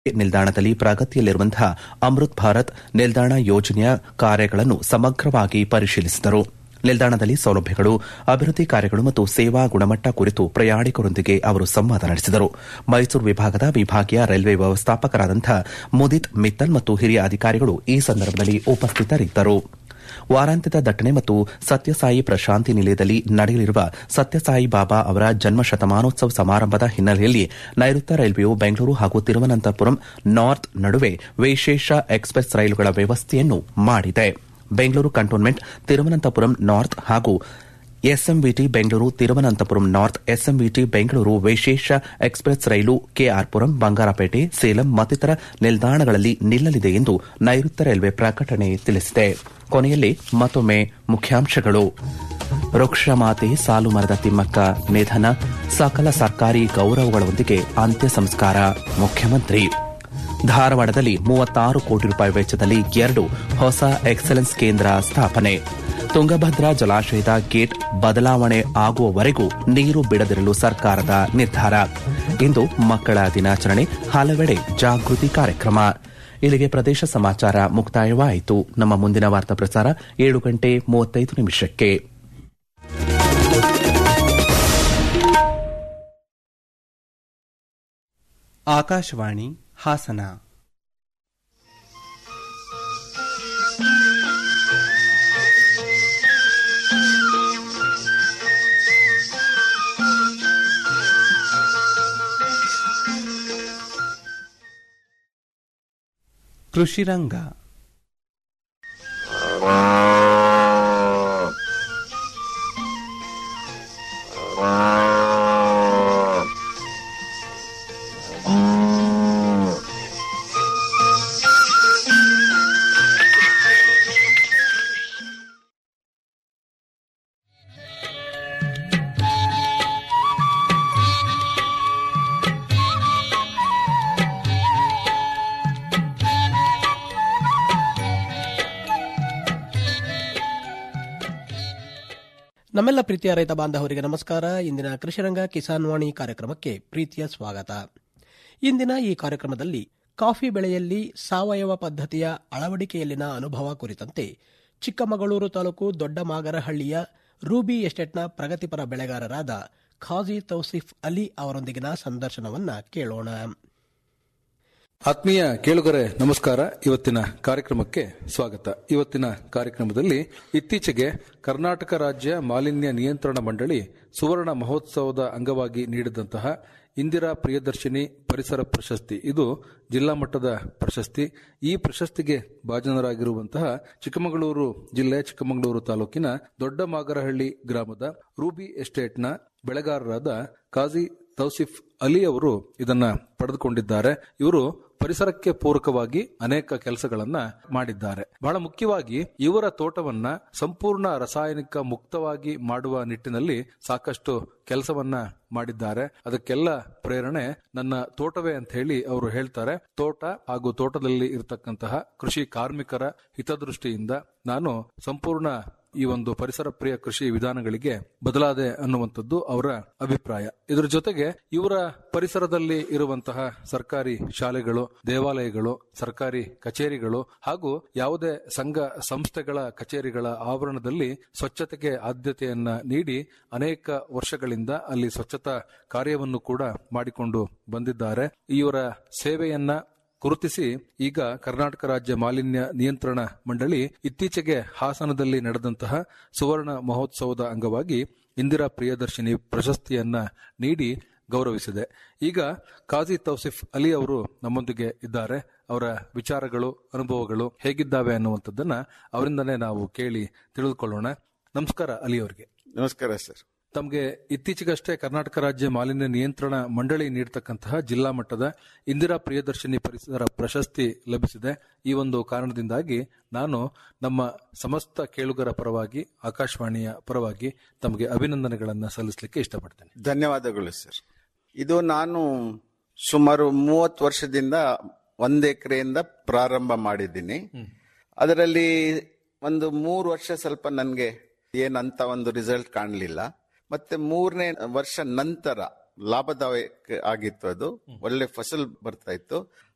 ನಿಲ್ದಾಣದಲ್ಲಿ ಪ್ರಗತಿಯಲ್ಲಿರುವಂತಹ ಅಮೃತ್ ಭಾರತ್ ನಿಲ್ದಾಣ ಯೋಜನೆಯ ಕಾರ್ಯಗಳನ್ನು ಸಮಗ್ರವಾಗಿ ಪರಿಶೀಲಿಸಿದರು ನಿಲ್ದಾಣದಲ್ಲಿ ಸೌಲಭ್ಯಗಳು ಅಭಿವೃದ್ಧಿ ಕಾರ್ಯಗಳು ಮತ್ತು ಸೇವಾ ಗುಣಮಟ್ಟ ಕುರಿತು ಪ್ರಯಾಣಿಕರೊಂದಿಗೆ ಅವರು ಸಂವಾದ ನಡೆಸಿದರು ಮೈಸೂರು ವಿಭಾಗದ ವಿಭಾಗೀಯ ರೈಲ್ವೆ ವ್ಯವಸ್ಥಾಪಕರಾದಂತಹ ಮುದಿತ್ ಮಿತ್ತಲ್ ಮತ್ತು ಹಿರಿಯ ಅಧಿಕಾರಿಗಳು ಈ ಸಂದರ್ಭದಲ್ಲಿ ಉಪಸ್ಥಿತರಿದ್ದರು ವಾರಾಂತ್ಯದ ದಟ್ಟಣೆ ಮತ್ತು ಸತ್ಯಸಾಯಿ ಪ್ರಶಾಂತಿ ನಿಲಯದಲ್ಲಿ ನಡೆಯಲಿರುವ ಸತ್ಯಸಾಯಿ ಬಾಬಾ ಅವರ ಜನ್ಮ ಶತಮಾನೋತ್ಸವ ಸಮಾರಂಭದ ಹಿನ್ನೆಲೆಯಲ್ಲಿ ನೈಋತ್ಯ ರೈಲ್ವೆಯು ಬೆಂಗಳೂರು ಹಾಗೂ ತಿರುವನಂತಪುರಂ ನಾರ್ತ್ ನಡುವೆ ವಿಶೇಷ ಎಕ್ಸ್ಪ್ರೆಸ್ ರೈಲುಗಳ ವ್ಯವಸ್ಥೆಯನ್ನು ಮಾಡಿದೆ ಬೆಂಗಳೂರು ಕಂಟೋನ್ಮೆಂಟ್ ತಿರುವನಂತಪುರಂ ನಾರ್ತ್ ಹಾಗೂ SMVT Bengaluru Thiruvananthapuram north SMVT Bengaluru ವಿಶೇಷ ಎಕ್ಸ್ಪ್ರೆಸ್ ರೈಲು ಕೆಆರ್ಪುರಂ ಬಂಗಾರಪೇಟೆ ಸೇಲಂ ಮತ್ತಿತರ ನಿಲ್ದಾಣಗಳಲ್ಲಿ ನಿಲ್ಲಲಿದೆ ಎಂದು ನೈಋತ್ಯ ರೈಲ್ವೆ ಪ್ರಕಟಣೆ ತಿಳಿಸಿದೆ ಕೊನೆಯಲ್ಲಿ ಮತ್ತೊಮ್ಮೆ ಮುಖ್ಯಾಂಶಗಳು ವೃಕ್ಷಮಾತೆ ಸಾಲು ಮರದ ತಿಮ್ಮಕ್ಕ ನಿಧನ ಸಕಲ ಸರ್ಕಾರಿ ಗೌರವಗಳೊಂದಿಗೆ ಅಂತ್ಯ ಸಂಸ್ಕಾರ ಮುಖ್ಯಮಂತ್ರಿ ಧಾರವಾಡದಲ್ಲಿ ಮೂವತ್ತಾರು ಕೋಟಿ ರೂಪಾಯಿ ವೆಚ್ಚದಲ್ಲಿ ಎರಡು ಹೊಸ ಎಕ್ಸಲೆನ್ಸ್ ಕೇಂದ್ರ ಸ್ಥಾಪನೆ ತುಂಗಭದ್ರಾ ಜಲಾಶಯದ ಗೇಟ್ ಬದಲಾವಣೆ ಆಗುವವರೆಗೂ ನೀರು ಬಿಡದಿರಲು ಸರ್ಕಾರದ ನಿರ್ಧಾರ ಇಂದು ಮಕ್ಕಳ ದಿನಾಚರಣೆ ಹಲವೆಡೆ ಜಾಗೃತಿ ಕಾರ್ಯಕ್ರಮ ಇಲ್ಲಿಗೆ ಪ್ರದೇಶ ಸಮಾಚಾರ ಮುಕ್ತಾಯವಾಯಿತು ನಮ್ಮ ಮುಂದಿನ ವಾರ್ತಾ ಪ್ರಸಾರ ಏಳು ಗಂಟೆ ಮೂವತ್ತೈದು ನಿಮಿಷಕ್ಕೆ ಆಕಾಶವಾಣಿ ಹಾಸನ ಕೃಷಿ ರಂಗ ನಮ್ಮೆಲ್ಲ ಪ್ರೀತಿಯ ರೈತ ಬಾಂಧವರಿಗೆ ನಮಸ್ಕಾರ ಇಂದಿನ ಕೃಷಿರಂಗ ಕಿಸಾನ್ ವಾಣಿ ಕಾರ್ಯಕ್ರಮಕ್ಕೆ ಪ್ರೀತಿಯ ಸ್ವಾಗತ ಇಂದಿನ ಈ ಕಾರ್ಯಕ್ರಮದಲ್ಲಿ ಕಾಫಿ ಬೆಳೆಯಲ್ಲಿ ಸಾವಯವ ಪದ್ಧತಿಯ ಅಳವಡಿಕೆಯಲ್ಲಿನ ಅನುಭವ ಕುರಿತಂತೆ ಚಿಕ್ಕಮಗಳೂರು ತಾಲೂಕು ದೊಡ್ಡಮಾಗರಹಳ್ಳಿಯ ರೂಬಿ ಎಸ್ಟೇಟ್ನ ಪ್ರಗತಿಪರ ಬೆಳೆಗಾರರಾದ ಖಾಜಿ ತೌಸಿಫ್ ಅಲಿ ಅವರೊಂದಿಗಿನ ಸಂದರ್ಶನವನ್ನ ಕೇಳೋಣ ಆತ್ಮೀಯ ಕೇಳುಗರೆ ನಮಸ್ಕಾರ ಇವತ್ತಿನ ಕಾರ್ಯಕ್ರಮಕ್ಕೆ ಸ್ವಾಗತ ಇವತ್ತಿನ ಕಾರ್ಯಕ್ರಮದಲ್ಲಿ ಇತ್ತೀಚೆಗೆ ಕರ್ನಾಟಕ ರಾಜ್ಯ ಮಾಲಿನ್ಯ ನಿಯಂತ್ರಣ ಮಂಡಳಿ ಸುವರ್ಣ ಮಹೋತ್ಸವದ ಅಂಗವಾಗಿ ನೀಡಿದಂತಹ ಇಂದಿರಾ ಪ್ರಿಯದರ್ಶಿನಿ ಪರಿಸರ ಪ್ರಶಸ್ತಿ ಇದು ಜಿಲ್ಲಾ ಮಟ್ಟದ ಪ್ರಶಸ್ತಿ ಈ ಪ್ರಶಸ್ತಿಗೆ ಭಾಜನರಾಗಿರುವಂತಹ ಚಿಕ್ಕಮಗಳೂರು ಜಿಲ್ಲೆ ಚಿಕ್ಕಮಗಳೂರು ತಾಲೂಕಿನ ದೊಡ್ಡಮಾಗರಹಳ್ಳಿ ಗ್ರಾಮದ ರೂಬಿ ಎಸ್ಟೇಟ್ನ ಬೆಳೆಗಾರರಾದ ಕಾಜಿ ತೌಸಿಫ್ ಅಲಿ ಅವರು ಇದನ್ನ ಪಡೆದುಕೊಂಡಿದ್ದಾರೆ ಇವರು ಪರಿಸರಕ್ಕೆ ಪೂರಕವಾಗಿ ಅನೇಕ ಕೆಲಸಗಳನ್ನ ಮಾಡಿದ್ದಾರೆ ಬಹಳ ಮುಖ್ಯವಾಗಿ ಇವರ ತೋಟವನ್ನ ಸಂಪೂರ್ಣ ರಾಸಾಯನಿಕ ಮುಕ್ತವಾಗಿ ಮಾಡುವ ನಿಟ್ಟಿನಲ್ಲಿ ಸಾಕಷ್ಟು ಕೆಲಸವನ್ನ ಮಾಡಿದ್ದಾರೆ ಅದಕ್ಕೆಲ್ಲ ಪ್ರೇರಣೆ ನನ್ನ ತೋಟವೇ ಅಂತ ಹೇಳಿ ಅವರು ಹೇಳ್ತಾರೆ ತೋಟ ಹಾಗೂ ತೋಟದಲ್ಲಿ ಇರತಕ್ಕಂತಹ ಕೃಷಿ ಕಾರ್ಮಿಕರ ಹಿತದೃಷ್ಟಿಯಿಂದ ನಾನು ಸಂಪೂರ್ಣ ಈ ಒಂದು ಪರಿಸರ ಪ್ರಿಯ ಕೃಷಿ ವಿಧಾನಗಳಿಗೆ ಬದಲಾದೆ ಅನ್ನುವಂಥದ್ದು ಅವರ ಅಭಿಪ್ರಾಯ ಇದರ ಜೊತೆಗೆ ಇವರ ಪರಿಸರದಲ್ಲಿ ಇರುವಂತಹ ಸರ್ಕಾರಿ ಶಾಲೆಗಳು ದೇವಾಲಯಗಳು ಸರ್ಕಾರಿ ಕಚೇರಿಗಳು ಹಾಗೂ ಯಾವುದೇ ಸಂಘ ಸಂಸ್ಥೆಗಳ ಕಚೇರಿಗಳ ಆವರಣದಲ್ಲಿ ಸ್ವಚ್ಛತೆಗೆ ಆದ್ಯತೆಯನ್ನ ನೀಡಿ ಅನೇಕ ವರ್ಷಗಳಿಂದ ಅಲ್ಲಿ ಸ್ವಚ್ಛತಾ ಕಾರ್ಯವನ್ನು ಕೂಡ ಮಾಡಿಕೊಂಡು ಬಂದಿದ್ದಾರೆ ಇವರ ಸೇವೆಯನ್ನ ಗುರುತಿಸಿ ಈಗ ಕರ್ನಾಟಕ ರಾಜ್ಯ ಮಾಲಿನ್ಯ ನಿಯಂತ್ರಣ ಮಂಡಳಿ ಇತ್ತೀಚೆಗೆ ಹಾಸನದಲ್ಲಿ ನಡೆದಂತಹ ಸುವರ್ಣ ಮಹೋತ್ಸವದ ಅಂಗವಾಗಿ ಇಂದಿರಾ ಪ್ರಿಯದರ್ಶಿನಿ ಪ್ರಶಸ್ತಿಯನ್ನ ನೀಡಿ ಗೌರವಿಸಿದೆ ಈಗ ಕಾಜಿ ತೌಸಿಫ್ ಅಲಿ ಅವರು ನಮ್ಮೊಂದಿಗೆ ಇದ್ದಾರೆ ಅವರ ವಿಚಾರಗಳು ಅನುಭವಗಳು ಹೇಗಿದ್ದಾವೆ ಅನ್ನುವಂಥದ್ದನ್ನ ಅವರಿಂದನೇ ನಾವು ಕೇಳಿ ತಿಳಿದುಕೊಳ್ಳೋಣ ನಮಸ್ಕಾರ ಅಲಿ ಅವರಿಗೆ ನಮಸ್ಕಾರ ಸರ್ ತಮಗೆ ಇತ್ತೀಚೆಗಷ್ಟೇ ಕರ್ನಾಟಕ ರಾಜ್ಯ ಮಾಲಿನ್ಯ ನಿಯಂತ್ರಣ ಮಂಡಳಿ ನೀಡತಕ್ಕಂತಹ ಜಿಲ್ಲಾ ಮಟ್ಟದ ಇಂದಿರಾ ಪ್ರಿಯದರ್ಶಿನಿ ಪರಿಸರ ಪ್ರಶಸ್ತಿ ಲಭಿಸಿದೆ ಈ ಒಂದು ಕಾರಣದಿಂದಾಗಿ ನಾನು ನಮ್ಮ ಸಮಸ್ತ ಕೇಳುಗರ ಪರವಾಗಿ ಆಕಾಶವಾಣಿಯ ಪರವಾಗಿ ತಮಗೆ ಅಭಿನಂದನೆಗಳನ್ನು ಸಲ್ಲಿಸಲಿಕ್ಕೆ ಇಷ್ಟಪಡ್ತೇನೆ ಧನ್ಯವಾದಗಳು ಸರ್ ಇದು ನಾನು ಸುಮಾರು ಮೂವತ್ತು ವರ್ಷದಿಂದ ಒಂದ್ ಎಕರೆಯಿಂದ ಪ್ರಾರಂಭ ಮಾಡಿದ್ದೀನಿ ಅದರಲ್ಲಿ ಒಂದು ಮೂರು ವರ್ಷ ಸ್ವಲ್ಪ ನನಗೆ ಏನಂತ ಒಂದು ರಿಸಲ್ಟ್ ಕಾಣಲಿಲ್ಲ ಮತ್ತೆ ಮೂರನೇ ವರ್ಷ ನಂತರ ಲಾಭದಾಯಕ ಆಗಿತ್ತು ಅದು ಒಳ್ಳೆ ಫಸಲ್ ಬರ್ತಾ ಇತ್ತು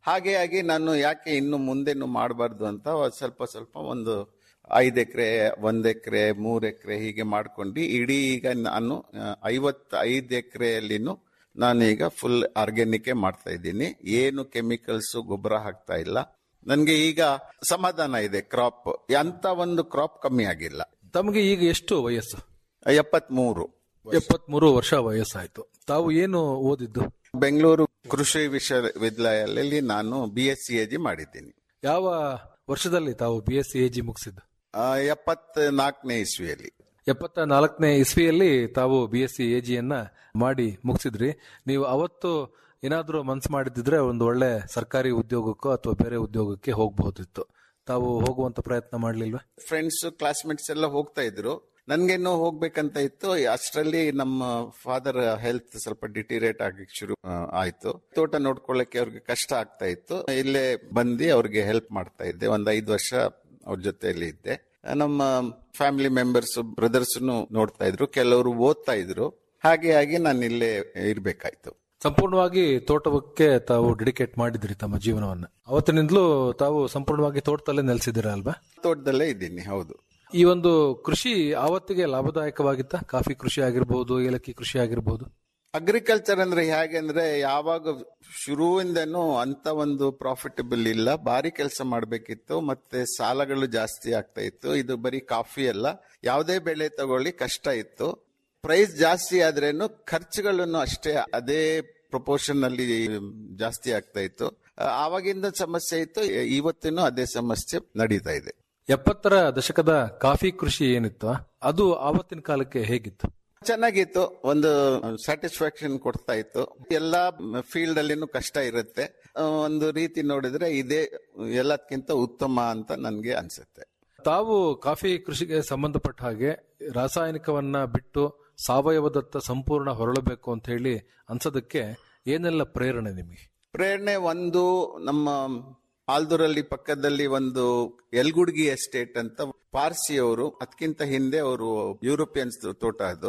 ಹಾಗೆ ಆಗಿ ನಾನು ಯಾಕೆ ಇನ್ನು ಮುಂದೆನು ಮಾಡಬಾರ್ದು ಅಂತ ಸ್ವಲ್ಪ ಸ್ವಲ್ಪ ಒಂದು ಐದು ಎಕರೆ ಒಂದ್ ಎಕರೆ ಮೂರ್ ಎಕರೆ ಹೀಗೆ ಮಾಡ್ಕೊಂಡು ಇಡೀ ಈಗ ನಾನು ಐವತ್ತೈದು ಎಕರೆಯಲ್ಲಿನು ನಾನು ಈಗ ಫುಲ್ ಆರ್ಗ್ಯಾನಿಕ್ ಮಾಡ್ತಾ ಇದ್ದೀನಿ ಏನು ಕೆಮಿಕಲ್ಸ್ ಗೊಬ್ಬರ ಹಾಕ್ತಾ ಇಲ್ಲ ನನ್ಗೆ ಈಗ ಸಮಾಧಾನ ಇದೆ ಕ್ರಾಪ್ ಅಂತ ಒಂದು ಕ್ರಾಪ್ ಕಮ್ಮಿ ಆಗಿಲ್ಲ ತಮಗೆ ಈಗ ಎಷ್ಟು ವಯಸ್ಸು ಎಪ್ಪತ್ಮೂರು ಎಪ್ಪತ್ಮೂರು ವರ್ಷ ವಯಸ್ಸಾಯ್ತು ತಾವು ಏನು ಓದಿದ್ದು ಬೆಂಗಳೂರು ಕೃಷಿ ವಿಶ್ವವಿದ್ಯಾಲಯದಲ್ಲಿ ನಾನು B S C A G ಮಾಡಿದ್ದೀನಿ ಯಾವ ವರ್ಷದಲ್ಲಿ ತಾವು B S C A G ಮುಗಿಸಿದ್ದು ಎಪ್ಪತ್ ನಾಲ್ಕನೇ ಇಸ್ವಿಯಲ್ಲಿ ಎಪ್ಪತ್ತ ನಾಲ್ಕನೇ ಇಸ್ವಿಯಲ್ಲಿ ತಾವು ಬಿ ಎಸ್ ಸಿ ಎ ಜಿಯನ್ನ ಮಾಡಿ ಮುಗಿಸಿದ್ರಿ ನೀವು ಅವತ್ತು ಏನಾದ್ರೂ ಮನ್ಸು ಮಾಡಿದ್ರೆ ಒಂದು ಒಳ್ಳೆ ಸರ್ಕಾರಿ ಉದ್ಯೋಗಕ್ಕೋ ಅಥವಾ ಬೇರೆ ಉದ್ಯೋಗಕ್ಕೆ ಹೋಗಬಹುದಿತ್ತು ತಾವು ಹೋಗುವಂತ ಪ್ರಯತ್ನ ಮಾಡ್ಲಿಲ್ವಾ ಫ್ರೆಂಡ್ಸ್ ಕ್ಲಾಸ್ಮೇಟ್ಸ್ ಎಲ್ಲ ಹೋಗ್ತಾ ಇದ್ರು ನನ್ಗೇನು ಹೋಗ್ಬೇಕಂತ ಇತ್ತು ಅಷ್ಟರಲ್ಲಿ ನಮ್ಮ ಫಾದರ್ ಹೆಲ್ತ್ ಸ್ವಲ್ಪ ಡಿಟಿರೇಟ್ ಆಗಿ ಶುರು ಆ, ಆಯ್ತು ತೋಟ ನೋಡ್ಕೊಳ್ಳಕ್ಕೆ ಅವ್ರಿಗೆ ಕಷ್ಟ ಆಗ್ತಾ ಇತ್ತು ಇಲ್ಲೇ ಬಂದು ಅವ್ರಿಗೆ ಹೆಲ್ಪ್ ಮಾಡ್ತಾ ಇದ್ದೆ ಒಂದ್ ಐದು ವರ್ಷ ಅವ್ರ ಜೊತೆಯಲ್ಲಿ ಇದ್ದೆ ನಮ್ಮ ಫ್ಯಾಮಿಲಿ ಮೆಂಬರ್ಸ್ ಬ್ರದರ್ಸ್ ನೋಡ್ತಾ ಇದ್ರು ಕೆಲವರು ಓದ್ತಾ ಇದ್ರು ಹಾಗೆ ಆಗಿ ನಾನು ಇಲ್ಲೇ ಇರ್ಬೇಕಾಯ್ತು ಸಂಪೂರ್ಣವಾಗಿ ತೋಟಕ್ಕೆ ತಾವು ಡೆಡಿಕೇಟ್ ಮಾಡಿದ್ರಿ ತಮ್ಮ ಜೀವನವನ್ನ ಅವತ್ತಿನಿಂದಲೂ ತಾವು ಸಂಪೂರ್ಣವಾಗಿ ತೋಟದಲ್ಲೇ ನೆಲೆಸಿದಿರ ಅಲ್ವಾ ತೋಟದಲ್ಲೇ ಇದ್ದೀನಿ ಹೌದು ಈ ಒಂದು ಕೃಷಿ ಆವತ್ತಿಗೆ ಲಾಭದಾಯಕವಾಗಿತ್ತ ಕಾಫಿ ಕೃಷಿ ಆಗಿರ್ಬೋದು ಏಲಕ್ಕಿ ಕೃಷಿ ಆಗಿರ್ಬೋದು ಅಗ್ರಿಕಲ್ಚರ್ ಅಂದ್ರೆ ಹೇಗೆ ಅಂದ್ರೆ ಯಾವಾಗ ಶುರುವಿಂದನೂ ಅಂತ ಒಂದು ಪ್ರಾಫಿಟಬಲ್ ಇಲ್ಲ ಭಾರಿ ಕೆಲಸ ಮಾಡಬೇಕಿತ್ತು ಮತ್ತೆ ಸಾಲಗಳು ಜಾಸ್ತಿ ಆಗ್ತಾ ಇತ್ತು ಇದು ಬರೀ ಕಾಫಿ ಅಲ್ಲ ಯಾವುದೇ ಬೆಳೆ ತಗೊಳ್ಳಿ ಕಷ್ಟ ಇತ್ತು ಪ್ರೈಸ್ ಜಾಸ್ತಿ ಆದ್ರೇನು ಖರ್ಚುಗಳನ್ನು ಅಷ್ಟೇ ಅದೇ ಪ್ರಪೋರ್ಷನ್ ಅಲ್ಲಿ ಜಾಸ್ತಿ ಆಗ್ತಾ ಇತ್ತು ಆ, ಆವಾಗಿಂದ ಸಮಸ್ಯೆ ಇತ್ತು ಇವತ್ತಿನೂ ಅದೇ ಸಮಸ್ಯೆ ನಡೀತಾ ಇದೆ ಎಪ್ಪತ್ತರ ದಶಕದ ಕಾಫಿ ಕೃಷಿ ಏನಿತ್ತು ಅದು ಆವತ್ತಿನ ಕಾಲಕ್ಕೆ ಹೇಗಿತ್ತು ಚೆನ್ನಾಗಿತ್ತು ಒಂದು ಸ್ಯಾಟಿಸ್ಫ್ಯಾಕ್ಷನ್ ಕೊಡ್ತಾ ಇತ್ತು ಎಲ್ಲಾ ಫೀಲ್ಡ್ ಅಲ್ಲಿನೂ ಕಷ್ಟ ಇರುತ್ತೆ ಆ, ಒಂದು ರೀತಿ ನೋಡಿದ್ರೆ ಇದೇ ಎಲ್ಲದಕ್ಕಿಂತ ಉತ್ತಮ ಅಂತ ನನ್ಗೆ ಅನ್ಸುತ್ತೆ ತಾವು ಕಾಫಿ ಕೃಷಿಗೆ ಸಂಬಂಧಪಟ್ಟ ಹಾಗೆ ರಾಸಾಯನಿಕವನ್ನ ಬಿಟ್ಟು ಸಾವಯವದತ್ತ ಸಂಪೂರ್ಣ ಹೊರಳಬೇಕು ಅಂತ ಹೇಳಿ ಅನ್ಸೋದಕ್ಕೆ ಏನೆಲ್ಲ ಪ್ರೇರಣೆ ನಿಮಗೆ ಪ್ರೇರಣೆ ಒಂದು ನಮ್ಮ ಆಲ್ದೂರಲ್ಲಿ ಪಕ್ಕದಲ್ಲಿ ಒಂದು ಯಲ್ಗುಡ್ಗಿ ಎಸ್ಟೇಟ್ ಅಂತ ಪಾರ್ಸಿಯವರು ಅದಕ್ಕಿಂತ ಹಿಂದೆ ಅವರು ಯುರೋಪಿಯನ್ಸ್ ತೋಟ ಅದು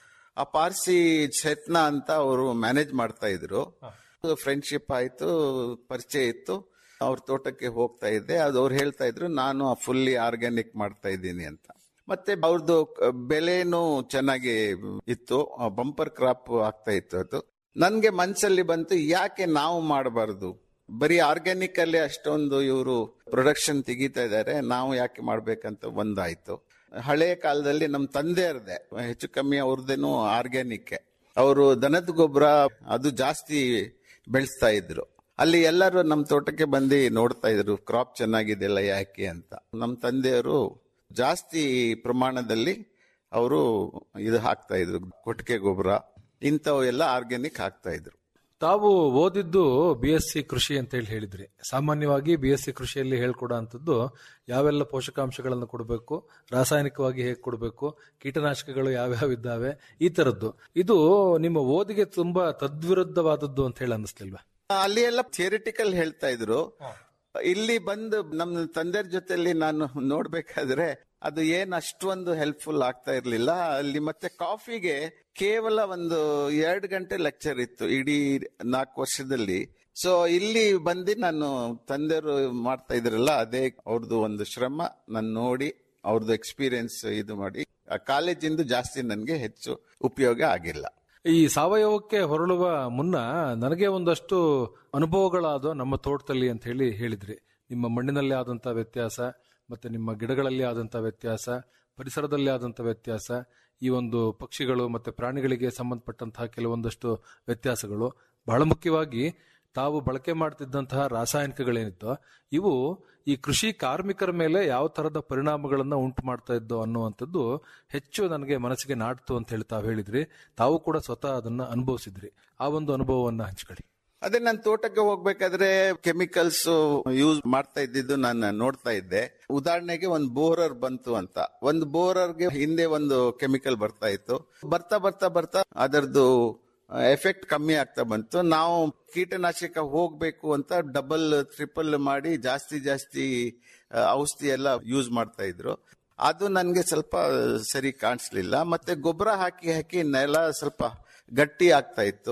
ಆ ಪಾರ್ಸಿ ಶೆತ್ನ ಅಂತ ಅವರು ಮ್ಯಾನೇಜ್ ಮಾಡ್ತಾ ಇದ್ರು ಫ್ರೆಂಡ್ಶಿಪ್ ಆಯ್ತು ಪರಿಚಯ ಇತ್ತು ಅವ್ರ ತೋಟಕ್ಕೆ ಹೋಗ್ತಾ ಇದ್ದೆ ಅದು ಅವ್ರು ಹೇಳ್ತಾ ಇದ್ರು ನಾನು ಫುಲ್ಲಿ ಆರ್ಗ್ಯಾನಿಕ್ ಮಾಡ್ತಾ ಇದ್ದೀನಿ ಅಂತ ಮತ್ತೆ ಅವ್ರದ್ದು ಬೆಲೆನೂ ಚೆನ್ನಾಗಿ ಇತ್ತು ಬಂಪರ್ ಕ್ರಾಪ್ ಆಗ್ತಾ ಇತ್ತು ಅದು ನನ್ಗೆ ಮನ್ಸಲ್ಲಿ ಬಂತು ಯಾಕೆ ನಾವು ಮಾಡಬಾರ್ದು ಬರೀ ಆರ್ಗ್ಯಾನಿಕ್ ಅಲ್ಲಿ ಅಷ್ಟೊಂದು ಇವರು ಪ್ರೊಡಕ್ಷನ್ ತೆಗಿತಾ ಇದ್ದಾರೆ ನಾವು ಯಾಕೆ ಮಾಡ್ಬೇಕಂತ ಒಂದಾಯ್ತು ಹಳೆಯ ಕಾಲದಲ್ಲಿ ನಮ್ಮ ತಂದೆಯರ್ದೆ ಹೆಚ್ಚು ಕಮ್ಮಿ ಅವ್ರದ್ದೇನು ಆರ್ಗ್ಯಾನಿಕ್ ಅವರು ದನದ ಗೊಬ್ಬರ ಅದು ಜಾಸ್ತಿ ಬೆಳೆಸ್ತಾ ಇದ್ರು ಅಲ್ಲಿ ಎಲ್ಲರೂ ನಮ್ಮ ತೋಟಕ್ಕೆ ಬಂದು ನೋಡ್ತಾ ಇದ್ರು ಕ್ರಾಪ್ ಚೆನ್ನಾಗಿದೆಯಲ್ಲ ಯಾಕೆ ಅಂತ ನಮ್ಮ ತಂದೆಯವರು ಜಾಸ್ತಿ ಪ್ರಮಾಣದಲ್ಲಿ ಅವರು ಇದು ಹಾಕ್ತಾ ಇದ್ರು ಕೊಟ್ಟಿಗೆ ಗೊಬ್ಬರ ಇಂಥವು ಎಲ್ಲ ಆರ್ಗ್ಯಾನಿಕ್ ಹಾಕ್ತಾ ಇದ್ರು ತಾವು ಓದಿದ್ದು ಬಿ ಎಸ್ ಸಿ ಕೃಷಿ ಅಂತ ಹೇಳಿ ಹೇಳಿದ್ರಿ ಸಾಮಾನ್ಯವಾಗಿ ಬಿ ಎಸ್ ಸಿ ಕೃಷಿಯಲ್ಲಿ ಹೇಳ್ಕೊಡೋ ಅಂಥದ್ದು ಯಾವೆಲ್ಲ ಪೋಷಕಾಂಶಗಳನ್ನು ಕೊಡಬೇಕು ರಾಸಾಯನಿಕವಾಗಿ ಹೇಗೆ ಕೊಡಬೇಕು ಕೀಟನಾಶಕಗಳು ಯಾವ್ಯಾವ ಇದ್ದಾವೆ ಈ ತರದ್ದು ಇದು ನಿಮ್ಮ ಓದಿಗೆ ತುಂಬಾ ತದ್ವಿರುದ್ಧವಾದದ್ದು ಅಂತ ಹೇಳಿ ಅನ್ನಿಸ್ಲಿಲ್ವಾ ಅಲ್ಲಿ ಎಲ್ಲ ಥಿಯರಿಟಿಕಲ್ ಹೇಳ್ತಾ ಇದ್ರು ಇಲ್ಲಿ ಬಂದು ನಮ್ಮ ತಂದೆಯ ಜೊತೆಲಿ ನಾನು ನೋಡ್ಬೇಕಾದ್ರೆ ಅದು ಏನ್ ಅಷ್ಟೊಂದು ಹೆಲ್ಪ್ಫುಲ್ ಆಗ್ತಾ ಇರ್ಲಿಲ್ಲ ಅಲ್ಲಿ ಮತ್ತೆ ಕಾಫಿಗೆ ಕೇವಲ ಒಂದು ಎರಡು ಗಂಟೆ ಲೆಕ್ಚರ್ ಇತ್ತು ಇಡೀ ನಾಲ್ಕು ವರ್ಷದಲ್ಲಿ ಸೊ ಇಲ್ಲಿ ಬಂದು ನಾನು ತಂದೆಯವರು ಮಾಡ್ತಾ ಇದ್ರಲ್ಲ ಅದೇ ಅವ್ರದ್ದು ಒಂದು ಶ್ರಮ ನಾನು ನೋಡಿ ಅವ್ರದ್ದು ಎಕ್ಸ್ಪೀರಿಯನ್ಸ್ ಇದು ಮಾಡಿ ಆ ಕಾಲೇಜಿಂದ ಜಾಸ್ತಿ ನನಗೆ ಹೆಚ್ಚು ಉಪಯೋಗ ಆಗಿಲ್ಲ ಈ ಸಾವಯವಕ್ಕೆ ಹೊರಳುವ ಮುನ್ನ ನನಗೆ ಒಂದಷ್ಟು ಅನುಭವಗಳಾದ ನಮ್ಮ ತೋಟದಲ್ಲಿ ಅಂತ ಹೇಳಿ ಹೇಳಿದ್ರಿ ನಿಮ್ಮ ಮಣ್ಣಿನಲ್ಲಿ ಆದಂತ ವ್ಯತ್ಯಾಸ ಮತ್ತೆ ನಿಮ್ಮ ಗಿಡಗಳಲ್ಲಿ ಆದಂತ ವ್ಯತ್ಯಾಸ ಪರಿಸರದಲ್ಲಿ ಆದಂತ ವ್ಯತ್ಯಾಸ ಈ ಒಂದು ಪಕ್ಷಿಗಳು ಮತ್ತೆ ಪ್ರಾಣಿಗಳಿಗೆ ಸಂಬಂಧಪಟ್ಟಂತಹ ಕೆಲವೊಂದಷ್ಟು ವ್ಯತ್ಯಾಸಗಳು ಬಹಳ ಮುಖ್ಯವಾಗಿ ತಾವು ಬಳಕೆ ಮಾಡ್ತಿದ್ದಂತಹ ರಾಸಾಯನಿಕಗಳೇನಿತ್ತೋ ಇವು ಈ ಕೃಷಿ ಕಾರ್ಮಿಕರ ಮೇಲೆ ಯಾವ ತರದ ಪರಿಣಾಮಗಳನ್ನ ಉಂಟು ಮಾಡ್ತಾ ಇದ್ದೋ ಅನ್ನುವಂಥದ್ದು ಹೆಚ್ಚು ನನಗೆ ಮನಸ್ಸಿಗೆ ನಾಟ್ತು ಅಂತ ಹೇಳಿ ತಾವು ಹೇಳಿದ್ರಿ ತಾವು ಕೂಡ ಸ್ವತಃ ಅದನ್ನ ಅನುಭವಿಸಿದ್ರಿ ಆ ಒಂದು ಅನುಭವವನ್ನ ಹಂಚ್ಕೊಳ್ಳಿ ಅದೇ ನಾನು ತೋಟಕ್ಕೆ ಹೋಗ್ಬೇಕಾದ್ರೆ ಕೆಮಿಕಲ್ಸ್ ಯೂಸ್ ಮಾಡ್ತಾ ಇದ್ದಿದ್ದು ನಾನು ನೋಡ್ತಾ ಇದ್ದೆ ಉದಾಹರಣೆಗೆ ಒಂದು ಬೋರರ್ ಬಂತು ಅಂತ ಒಂದು ಬೋರರ್ಗೆ ಹಿಂದೆ ಒಂದು ಕೆಮಿಕಲ್ ಬರ್ತಾ ಇತ್ತು ಬರ್ತಾ ಬರ್ತಾ ಬರ್ತಾ ಅದರದ್ದು ಎಫೆಕ್ಟ್ ಕಮ್ಮಿ ಆಗ್ತಾ ಬಂತು ನಾವು ಕೀಟನಾಶಕ ಹೋಗ್ಬೇಕು ಅಂತ ಡಬಲ್ ಟ್ರಿಪಲ್ ಮಾಡಿ ಜಾಸ್ತಿ ಜಾಸ್ತಿ ಆ, ಔಷಧಿ ಎಲ್ಲ ಯೂಸ್ ಮಾಡ್ತಾ ಇದ್ರು ಅದು ನನಗೆ ಸ್ವಲ್ಪ ಸರಿ ಕಾಣಿಸ್ಲಿಲ್ಲ ಮತ್ತೆ ಗೊಬ್ಬರ ಹಾಕಿ ಹಾಕಿ ನೆಲ ಸ್ವಲ್ಪ ಗಟ್ಟಿ ಆಗ್ತಾ ಇತ್ತು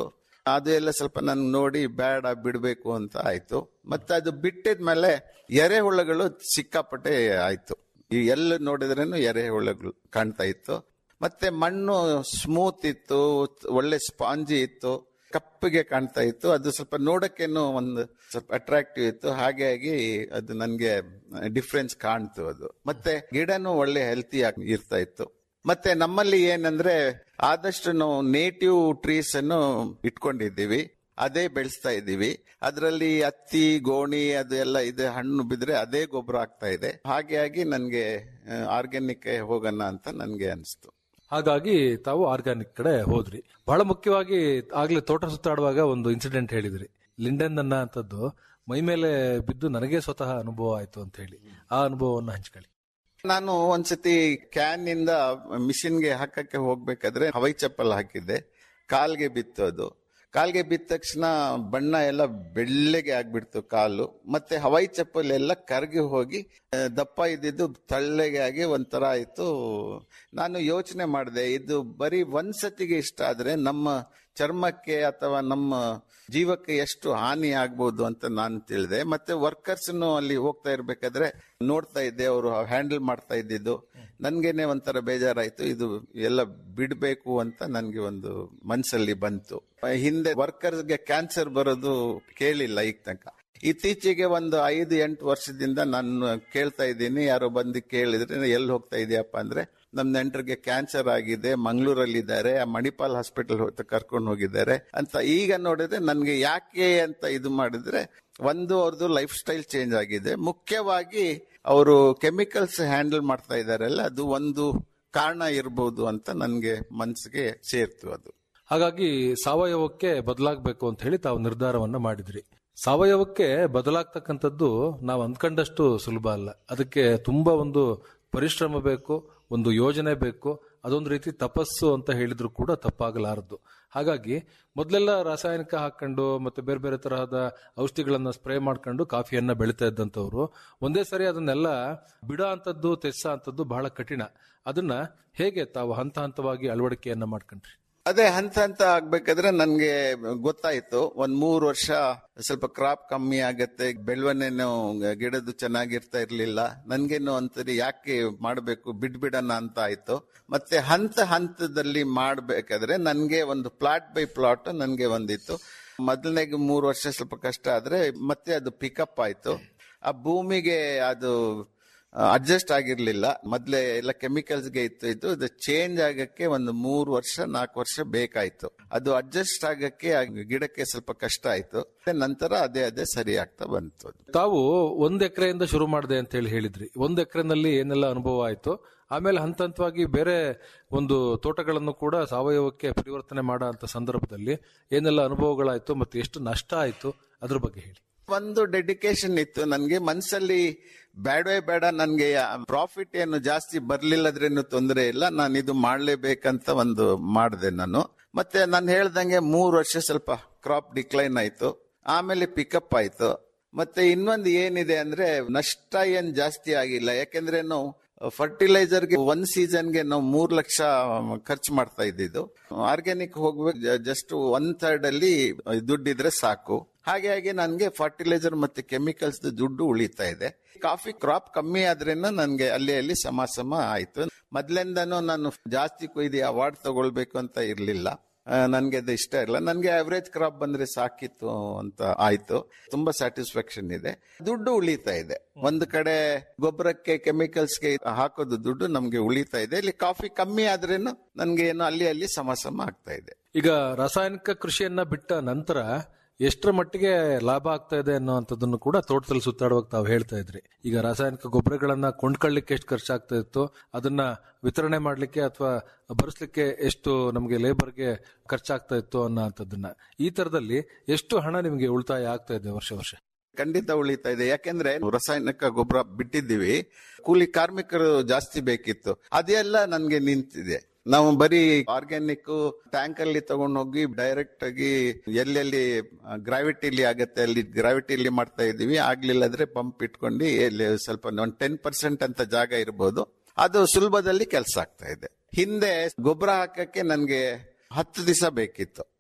ಅದು ಎಲ್ಲ ಸ್ವಲ್ಪ ನನ್ ನೋಡಿ ಬೇಡ ಬಿಡ್ಬೇಕು ಅಂತ ಆಯ್ತು ಮತ್ತೆ ಅದು ಬಿಟ್ಟಿದ್ಮೇಲೆ ಎರೆಹುಳಗಳು ಸಿಕ್ಕಾಪಟ್ಟೆ ಆಯ್ತು ಈ ಎಲ್ಲ ನೋಡಿದ್ರೇನು ಎರೆಹುಳಗಳು ಕಾಣ್ತಾ ಇತ್ತು ಮತ್ತೆ ಮಣ್ಣು ಸ್ಮೂತ್ ಇತ್ತು ಒಳ್ಳೆ ಸ್ಪಾಂಜಿ ಇತ್ತು ಕಪ್ಪಗೆ ಕಾಣ್ತಾ ಇತ್ತು ಅದು ಸ್ವಲ್ಪ ನೋಡಕ್ಕೇನು ಒಂದು ಸ್ವಲ್ಪ ಅಟ್ರಾಕ್ಟಿವ್ ಇತ್ತು ಹಾಗಾಗಿ ಅದು ನನ್ಗೆ ಡಿಫ್ರೆನ್ಸ್ ಕಾಣ್ತು ಅದು ಮತ್ತೆ ಗಿಡನೂ ಒಳ್ಳೆ ಹೆಲ್ತಿ ಆಗಿ ಇರ್ತಾ ಇತ್ತು ಮತ್ತೆ ನಮ್ಮಲ್ಲಿ ಏನಂದ್ರೆ ಆದಷ್ಟು ನಾವು ನೇಟಿವ್ ಟ್ರೀಸ್ ಅನ್ನು ಇಟ್ಕೊಂಡಿದ್ದೀವಿ ಅದೇ ಬೆಳೆಸ್ತಾ ಇದ್ದೀವಿ ಅದರಲ್ಲಿ ಹತ್ತಿ ಗೋಣಿ ಅದು ಎಲ್ಲ ಇದೆ ಹಣ್ಣು ಬಿದ್ರೆ ಅದೇ ಗೊಬ್ಬರ ಆಗ್ತಾ ಇದೆ ಹಾಗಾಗಿ ನನ್ಗೆ ಆರ್ಗ್ಯಾನಿಕ್ ಹೋಗೋಣ ಅಂತ ನನ್ಗೆ ಅನಿಸ್ತು ಹಾಗಾಗಿ ತಾವು ಆರ್ಗಾನಿಕ್ ಕಡೆ ಹೋದ್ರಿ ಬಹಳ ಮುಖ್ಯವಾಗಿ ಆಗ್ಲೇ ತೋಟ ಸುತ್ತಾಡುವಾಗ ಒಂದು ಇನ್ಸಿಡೆಂಟ್ ಹೇಳಿದ್ರಿ ಲಿಂಡನ್ ಅನ್ನ ಅಂತದ್ದು ಮೈ ಮೇಲೆ ಬಿದ್ದು ನನಗೆ ಸ್ವತಃ ಅನುಭವ ಆಯ್ತು ಅಂತ ಹೇಳಿ ಆ ಅನುಭವವನ್ನು ಹಂಚ್ಕೊಳ್ಳಿ ನಾನು ಒಂದ್ಸತಿ ಕ್ಯಾನ್ ಇಂದ ಮಿಷಿನ್ಗೆ ಹಾಕಕ್ಕೆ ಹೋಗ್ಬೇಕಾದ್ರೆ ಹವೈ ಚಪ್ಪಲ್ ಹಾಕಿದ್ದೆ ಕಾಲ್ಗೆ ಬಿತ್ತು ಅದು ಕಾಲ್ಗೆ ಬಿದ್ದ ತಕ್ಷಣ ಬಣ್ಣ ಎಲ್ಲ ಬೆಳ್ಳಗೆ ಆಗ್ಬಿಡ್ತು ಕಾಲು ಮತ್ತೆ ಹವೈ ಚಪ್ಪಲ್ ಎಲ್ಲ ಕರಗಿ ಹೋಗಿ ಆ, ದಪ್ಪ ಇದ್ದಿದ್ದು ತಳ್ಳಗೆ ಆಗಿ ಒಂಥರ ಆಯ್ತು ನಾನು ಯೋಚನೆ ಮಾಡಿದೆ ಇದು ಬರೀ ಒಂದ್ಸತಿಗೆ ಇಷ್ಟ ಆದ್ರೆ ನಮ್ಮ ಚರ್ಮಕ್ಕೆ ಅಥವಾ ನಮ್ಮ ಜೀವಕ್ಕೆ ಎಷ್ಟು ಹಾನಿ ಆಗ್ಬೋದು ಅಂತ ನಾನು ತಿಳಿದೆ ಮತ್ತೆ ವರ್ಕರ್ಸ್ ಅಲ್ಲಿ ಹೋಗ್ತಾ ಇರ್ಬೇಕಾದ್ರೆ ನೋಡ್ತಾ ಇದ್ದೆ ಅವರು ಹ್ಯಾಂಡಲ್ ಮಾಡ್ತಾ ಇದ್ದಿದ್ದು ನನ್ಗೇನೆ ಒಂಥರ ಬೇಜಾರಾಯ್ತು ಇದು ಎಲ್ಲ ಬಿಡ್ಬೇಕು ಅಂತ ನನ್ಗೆ ಒಂದು ಮನ್ಸಲ್ಲಿ ಬಂತು ಹಿಂದೆ ವರ್ಕರ್ಸ್ಗೆ ಕ್ಯಾನ್ಸರ್ ಬರೋದು ಕೇಳಿಲ್ಲ ಈಗ ತನಕ ಇತ್ತೀಚೆಗೆ ಒಂದು ಐದು ಎಂಟು ವರ್ಷದಿಂದ ನಾನು ಕೇಳ್ತಾ ಇದ್ದೀನಿ ಯಾರೋ ಬಂದು ಕೇಳಿದ್ರೆ ಎಲ್ಲಿ ಹೋಗ್ತಾ ಇದೆಯಪ್ಪ ಅಂದ್ರೆ ನಮ್ ನೆಂಟರಿಗೆ ಕ್ಯಾನ್ಸರ್ ಆಗಿದೆ ಮಂಗಳೂರಲ್ಲಿ ಇದ್ದಾರೆ ಆ ಮಣಿಪಾಲ್ ಹಾಸ್ಪಿಟಲ್ ಕರ್ಕೊಂಡು ಹೋಗಿದ್ದಾರೆ ಅಂತ ಈಗ ನೋಡಿದ್ರೆ ನನ್ಗೆ ಯಾಕೆ ಅಂತ ಇದು ಮಾಡಿದ್ರೆ ಒಂದು ಅವ್ರದ್ದು ಲೈಫ್ ಸ್ಟೈಲ್ ಚೇಂಜ್ ಆಗಿದೆ ಮುಖ್ಯವಾಗಿ ಅವರು ಕೆಮಿಕಲ್ಸ್ ಹ್ಯಾಂಡಲ್ ಮಾಡ್ತಾ ಇದಾರಲ್ಲ ಅದು ಒಂದು ಕಾರಣ ಇರಬಹುದು ಅಂತ ನನ್ಗೆ ಮನ್ಸಿಗೆ ಸೇರ್ತು ಅದು ಹಾಗಾಗಿ ಸಾವಯವಕ್ಕೆ ಬದಲಾಗಬೇಕು ಅಂತ ಹೇಳಿ ತಾವು ನಿರ್ಧಾರವನ್ನ ಮಾಡಿದ್ರಿ ಸಾವಯವಕ್ಕೆ ಬದಲಾಗ್ತಕ್ಕಂಥದ್ದು ನಾವು ಅಂದ್ಕೊಂಡಷ್ಟು ಸುಲಭ ಅಲ್ಲ ಅದಕ್ಕೆ ತುಂಬಾ ಒಂದು ಪರಿಶ್ರಮ ಬೇಕು ಒಂದು ಯೋಜನೆ ಬೇಕು ಅದೊಂದು ರೀತಿ ತಪಸ್ಸು ಅಂತ ಹೇಳಿದ್ರು ಕೂಡ ತಪ್ಪಾಗಲಾರದು ಹಾಗಾಗಿ ಮೊದಲೆಲ್ಲ ರಾಸಾಯನಿಕ ಹಾಕೊಂಡು ಮತ್ತೆ ಬೇರೆ ಬೇರೆ ತರಹದ ಔಷಧಿಗಳನ್ನ ಸ್ಪ್ರೇ ಮಾಡ್ಕೊಂಡು ಕಾಫಿಯನ್ನ ಬೆಳಿತಾ ಇದ್ದಂಥವ್ರು ಒಂದೇ ಸರಿ ಅದನ್ನೆಲ್ಲ ಬಿಡ ಅಂತದ್ದು ತೆಸ್ಸ ಅಂತದ್ದು ಬಹಳ ಕಠಿಣ ಅದನ್ನ ಹೇಗೆ ತಾವು ಹಂತ ಹಂತವಾಗಿ ಅಳವಡಿಕೆಯನ್ನ ಮಾಡ್ಕೊಂಡ್ರಿ ಅದೇ ಹಂತ ಹಂತ ಆಗ್ಬೇಕಾದ್ರೆ ನನ್ಗೆ ಗೊತ್ತಾಯ್ತು ಒಂದ್ ಮೂರ್ ವರ್ಷ ಸ್ವಲ್ಪ ಕ್ರಾಪ್ ಕಮ್ಮಿ ಆಗತ್ತೆ ಬೆಳವಣಿಗೆನೂ ಗಿಡದ್ದು ಚೆನ್ನಾಗಿರ್ತಾ ಇರ್ಲಿಲ್ಲ ನನ್ಗೇನು ಅಂತರಿ ಯಾಕೆ ಮಾಡ್ಬೇಕು ಬಿಡ್ಬಿಡಣ ಅಂತ ಆಯ್ತು ಮತ್ತೆ ಹಂತ ಹಂತದಲ್ಲಿ ಮಾಡ್ಬೇಕಾದ್ರೆ ನನ್ಗೆ ಒಂದು ಪ್ಲಾಟ್ ಬೈ ಪ್ಲಾಟ್ ನನ್ಗೆ ಒಂದಿತ್ತು ಮೊದಲನೇಗೆ ಮೂರು ವರ್ಷ ಸ್ವಲ್ಪ ಕಷ್ಟ ಆದ್ರೆ ಮತ್ತೆ ಅದು ಪಿಕಪ್ ಆಯ್ತು ಆ ಭೂಮಿಗೆ ಅದು ಅಡ್ಜಸ್ಟ್ ಆಗಿರ್ಲಿಲ್ಲ ಮೊದ್ಲೇ ಎಲ್ಲ ಕೆಮಿಕಲ್ಸ್ಗೆ ಇತ್ತು ಇದು ಅದು ಚೇಂಜ್ ಆಗಕ್ಕೆ ಒಂದು ಮೂರು ವರ್ಷ ನಾಲ್ಕು ವರ್ಷ ಬೇಕಾಯ್ತು ಅದು ಅಡ್ಜಸ್ಟ್ ಆಗಕ್ಕೆ ಆ ಗಿಡಕ್ಕೆ ಸ್ವಲ್ಪ ಕಷ್ಟ ಆಯ್ತು ನಂತರ ಅದೇ ಅದೇ ಸರಿ ಆಗ್ತಾ ಬಂತು ಅದು. ತಾವು ಒಂದ್ ಎಕರೆಯಿಂದ ಶುರು ಮಾಡಿದೆ ಅಂತ ಹೇಳಿ ಹೇಳಿದ್ರಿ ಒಂದ್ ಎಕರೆನಲ್ಲಿ ಏನೆಲ್ಲ ಅನುಭವ ಆಯ್ತು ಆಮೇಲೆ ಹಂತ ಹಂತವಾಗಿ ಬೇರೆ ಒಂದು ತೋಟಗಳನ್ನು ಕೂಡ ಸಾವಯವಕ್ಕೆ ಪರಿವರ್ತನೆ ಮಾಡೋ ಅಂತ ಸಂದರ್ಭದಲ್ಲಿ ಏನೆಲ್ಲ ಅನುಭವಗಳಾಯ್ತು ಮತ್ತೆ ಎಷ್ಟು ನಷ್ಟ ಆಯ್ತು ಅದ್ರ ಬಗ್ಗೆ ಹೇಳಿ ಒಂದು ಡೆಡಿಕೇಶನ್ ಇತ್ತು ನನ್ಗೆ ಮನ್ಸಲ್ಲಿ ಬೇಡವೇ ಬೇಡ ನನ್ಗೆ ಪ್ರಾಫಿಟ್ ಏನು ಜಾಸ್ತಿ ಬರ್ಲಿಲ್ಲದ್ರೇನು ತೊಂದರೆ ಇಲ್ಲ ನಾನು ಇದು ಮಾಡ್ಲೇಬೇಕಂತ ಒಂದು ಮಾಡಿದೆ ನಾನು ಮತ್ತೆ ನಾನು ಹೇಳ್ದಂಗೆ ಮೂರು ವರ್ಷ ಸ್ವಲ್ಪ ಕ್ರಾಪ್ ಡಿಕ್ಲೈನ್ ಆಯ್ತು ಆಮೇಲೆ ಪಿಕಪ್ ಆಯ್ತು ಮತ್ತೆ ಇನ್ನೊಂದು ಏನಿದೆ ಅಂದ್ರೆ ನಷ್ಟ ಏನ್ ಜಾಸ್ತಿ ಆಗಿಲ್ಲ ಯಾಕೆಂದ್ರೆ ನಾವು ಫರ್ಟಿಲೈಸರ್ಗೆ ಒಂದ್ ಸೀಸನ್ಗೆ ನಾವು ಮೂರ್ ಲಕ್ಷ ಖರ್ಚು ಮಾಡ್ತಾ ಇದ್ದಿದ್ದು ಆರ್ಗ್ಯಾನಿಕ್ ಹೋಗ್ಬೇಕು ಜಸ್ಟ್ ಒನ್ ಥರ್ಡ್ ಅಲ್ಲಿ ದುಡ್ಡಿದ್ರೆ ಸಾಕು ಹಾಗೆ ಹಾಗೆ ನನ್ಗೆ ಫರ್ಟಿಲೈಸರ್ ಮತ್ತೆ ಕೆಮಿಕಲ್ಸ್ ದುಡ್ಡು ಉಳಿತಾ ಇದೆ ಕಾಫಿ ಕ್ರಾಪ್ ಕಮ್ಮಿ ಆದ್ರೇನು ನನ್ಗೆ ಅಲ್ಲಿ ಅಲ್ಲಿ ಸಮ ಸಮ ಆಯ್ತು ಮೊದ್ಲಿಂದನೂ ನಾನು ಜಾಸ್ತಿ ಕೊಯ್ದು ಅವಾರ್ಡ್ ತಗೊಳ್ಬೇಕು ಅಂತ ಇರ್ಲಿಲ್ಲ ಆ, ನನ್ಗೆ ಅದು ಇಷ್ಟ ಇಲ್ಲ ನನ್ಗೆ ಅವರೇಜ್ ಕ್ರಾಪ್ ಬಂದ್ರೆ ಸಾಕಿತ್ತು ಅಂತ ಆಯ್ತು ತುಂಬಾ ಸ್ಯಾಟಿಸ್ಫ್ಯಾಕ್ಷನ್ ಇದೆ ದುಡ್ಡು ಉಳಿತಾ ಇದೆ ಒಂದು ಕಡೆ ಗೊಬ್ಬರಕ್ಕೆ ಕೆಮಿಕಲ್ಸ್ಗೆ ಹಾಕೋದು ದುಡ್ಡು ನಮ್ಗೆ ಉಳಿತಾ ಇದೆ ಇಲ್ಲಿ ಕಾಫಿ ಕಮ್ಮಿ ಆದ್ರೇನು ನನ್ಗೆ ಏನು ಅಲ್ಲಿ ಅಲ್ಲಿ ಸಮ ಸಮ ಆಗ್ತಾ ಇದೆ ಈಗ ರಾಸಾಯನಿಕ ಕೃಷಿಯನ್ನ ಬಿಟ್ಟ ನಂತರ ಎಷ್ಟರ ಮಟ್ಟಿಗೆ ಲಾಭ ಆಗ್ತಾ ಇದೆ ಅನ್ನೋಂಥದ್ದನ್ನು ಕೂಡ ತೋಟದಲ್ಲಿ ಸುತ್ತಾಡುವಾಗ ತಾವು ಹೇಳ್ತಾ ಇದ್ರಿ ಈಗ ರಾಸಾಯನಿಕ ಗೊಬ್ಬರಗಳನ್ನ ಕೊಂಡ್ಕೊಳ್ಳಿಕ್ಕೆ ಎಷ್ಟು ಖರ್ಚಾಗ್ತಾ ಇತ್ತು ಅದನ್ನ ವಿತರಣೆ ಮಾಡ್ಲಿಕ್ಕೆ ಅಥವಾ ಬರೆಸ್ಲಿಕ್ಕೆ ಎಷ್ಟು ನಮಗೆ ಲೇಬರ್ಗೆ ಖರ್ಚಾಗ್ತಾ ಇತ್ತು ಅನ್ನೋಂಥದ್ದನ್ನ ಈ ತರದಲ್ಲಿ ಎಷ್ಟು ಹಣ ನಿಮಗೆ ಉಳಿತಾಯ ಆಗ್ತಾ ಇದೆ ವರ್ಷ ವರ್ಷ ಖಂಡಿತ ಉಳಿತಾ ಇದೆ ಯಾಕೆಂದ್ರೆ ರಾಸಾಯನಿಕ ಗೊಬ್ಬರ ಬಿಟ್ಟಿದ್ದೀವಿ ಕೂಲಿ ಕಾರ್ಮಿಕರು ಜಾಸ್ತಿ ಬೇಕಿತ್ತು ಅದೆಲ್ಲ ನನ್ಗೆ ನಿಂತಿದೆ ನಾವು ಬರೀ ಆರ್ಗ್ಯಾನಿಕ್ ಟ್ಯಾಂಕ್ ಅಲ್ಲಿ ತಗೊಂಡು ಹೋಗಿ ಡೈರೆಕ್ಟ್ ಆಗಿ ಎಲ್ಲೆಲ್ಲಿ ಗ್ರಾವಿಟಿಲಿ ಆಗತ್ತೆ ಅಲ್ಲಿ ಗ್ರಾವಿಟಿಲಿ ಮಾಡ್ತಾ ಇದೀವಿ ಆಗ್ಲಿಲ್ಲದ್ರೆ ಪಂಪ್ ಇಟ್ಕೊಂಡು ಎಲ್ಲಿ ಸ್ವಲ್ಪ ಒಂದು ಟೆನ್ ಪರ್ಸೆಂಟ್ ಅಂತ ಜಾಗ ಇರಬಹುದು ಅದು ಸುಲಭದಲ್ಲಿ ಕೆಲಸ ಆಗ್ತಾ ಇದೆ ಹಿಂದೆ ಗೊಬ್ಬರ ಹಾಕಕ್ಕೆ ನನ್ಗೆ ಹತ್ತು ದಿವಸ ಬೇಕಿತ್ತು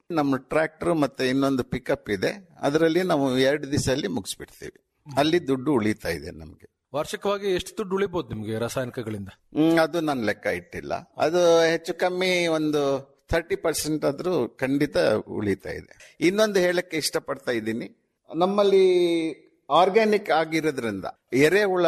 ನಮ್ಮ ಟ್ರ್ಯಾಕ್ಟರ್ ಮತ್ತೆ ಇನ್ನೊಂದು ಪಿಕಪ್ ಇದೆ ಅದರಲ್ಲಿ ನಾವು ಎರಡು ದಿವಸದಲ್ಲಿ ಮುಗಿಸ್ಬಿಡ್ತೀವಿ ಅಲ್ಲಿ ದುಡ್ಡು ಉಳಿತಾ ಇದೆ ನಮ್ಗೆ ವಾರ್ಷಿಕವಾಗಿ ಎಷ್ಟು ದುಡ್ಡು ಉಳಿಬಹುದು ನಿಮ್ಗೆ ರಾಸಾಯನಿಕಗಳಿಂದ ಹ್ಮ್ ಅದು ನಾನು ಲೆಕ್ಕ ಇಟ್ಟಿಲ್ಲ ಅದು ಹೆಚ್ಚು ಕಮ್ಮಿ ಒಂದು ಥರ್ಟಿ ಪರ್ಸೆಂಟ್ ಆದ್ರೂ ಖಂಡಿತ ಉಳಿತಾ ಇದೆ ಇನ್ನೊಂದು ಹೇಳಕ್ಕೆ ಇಷ್ಟಪಡ್ತಾ ಇದ್ದೀನಿ ನಮ್ಮಲ್ಲಿ ಆರ್ಗ್ಯಾನಿಕ್ ಆಗಿರೋದ್ರಿಂದ ಎರೆಹುಳ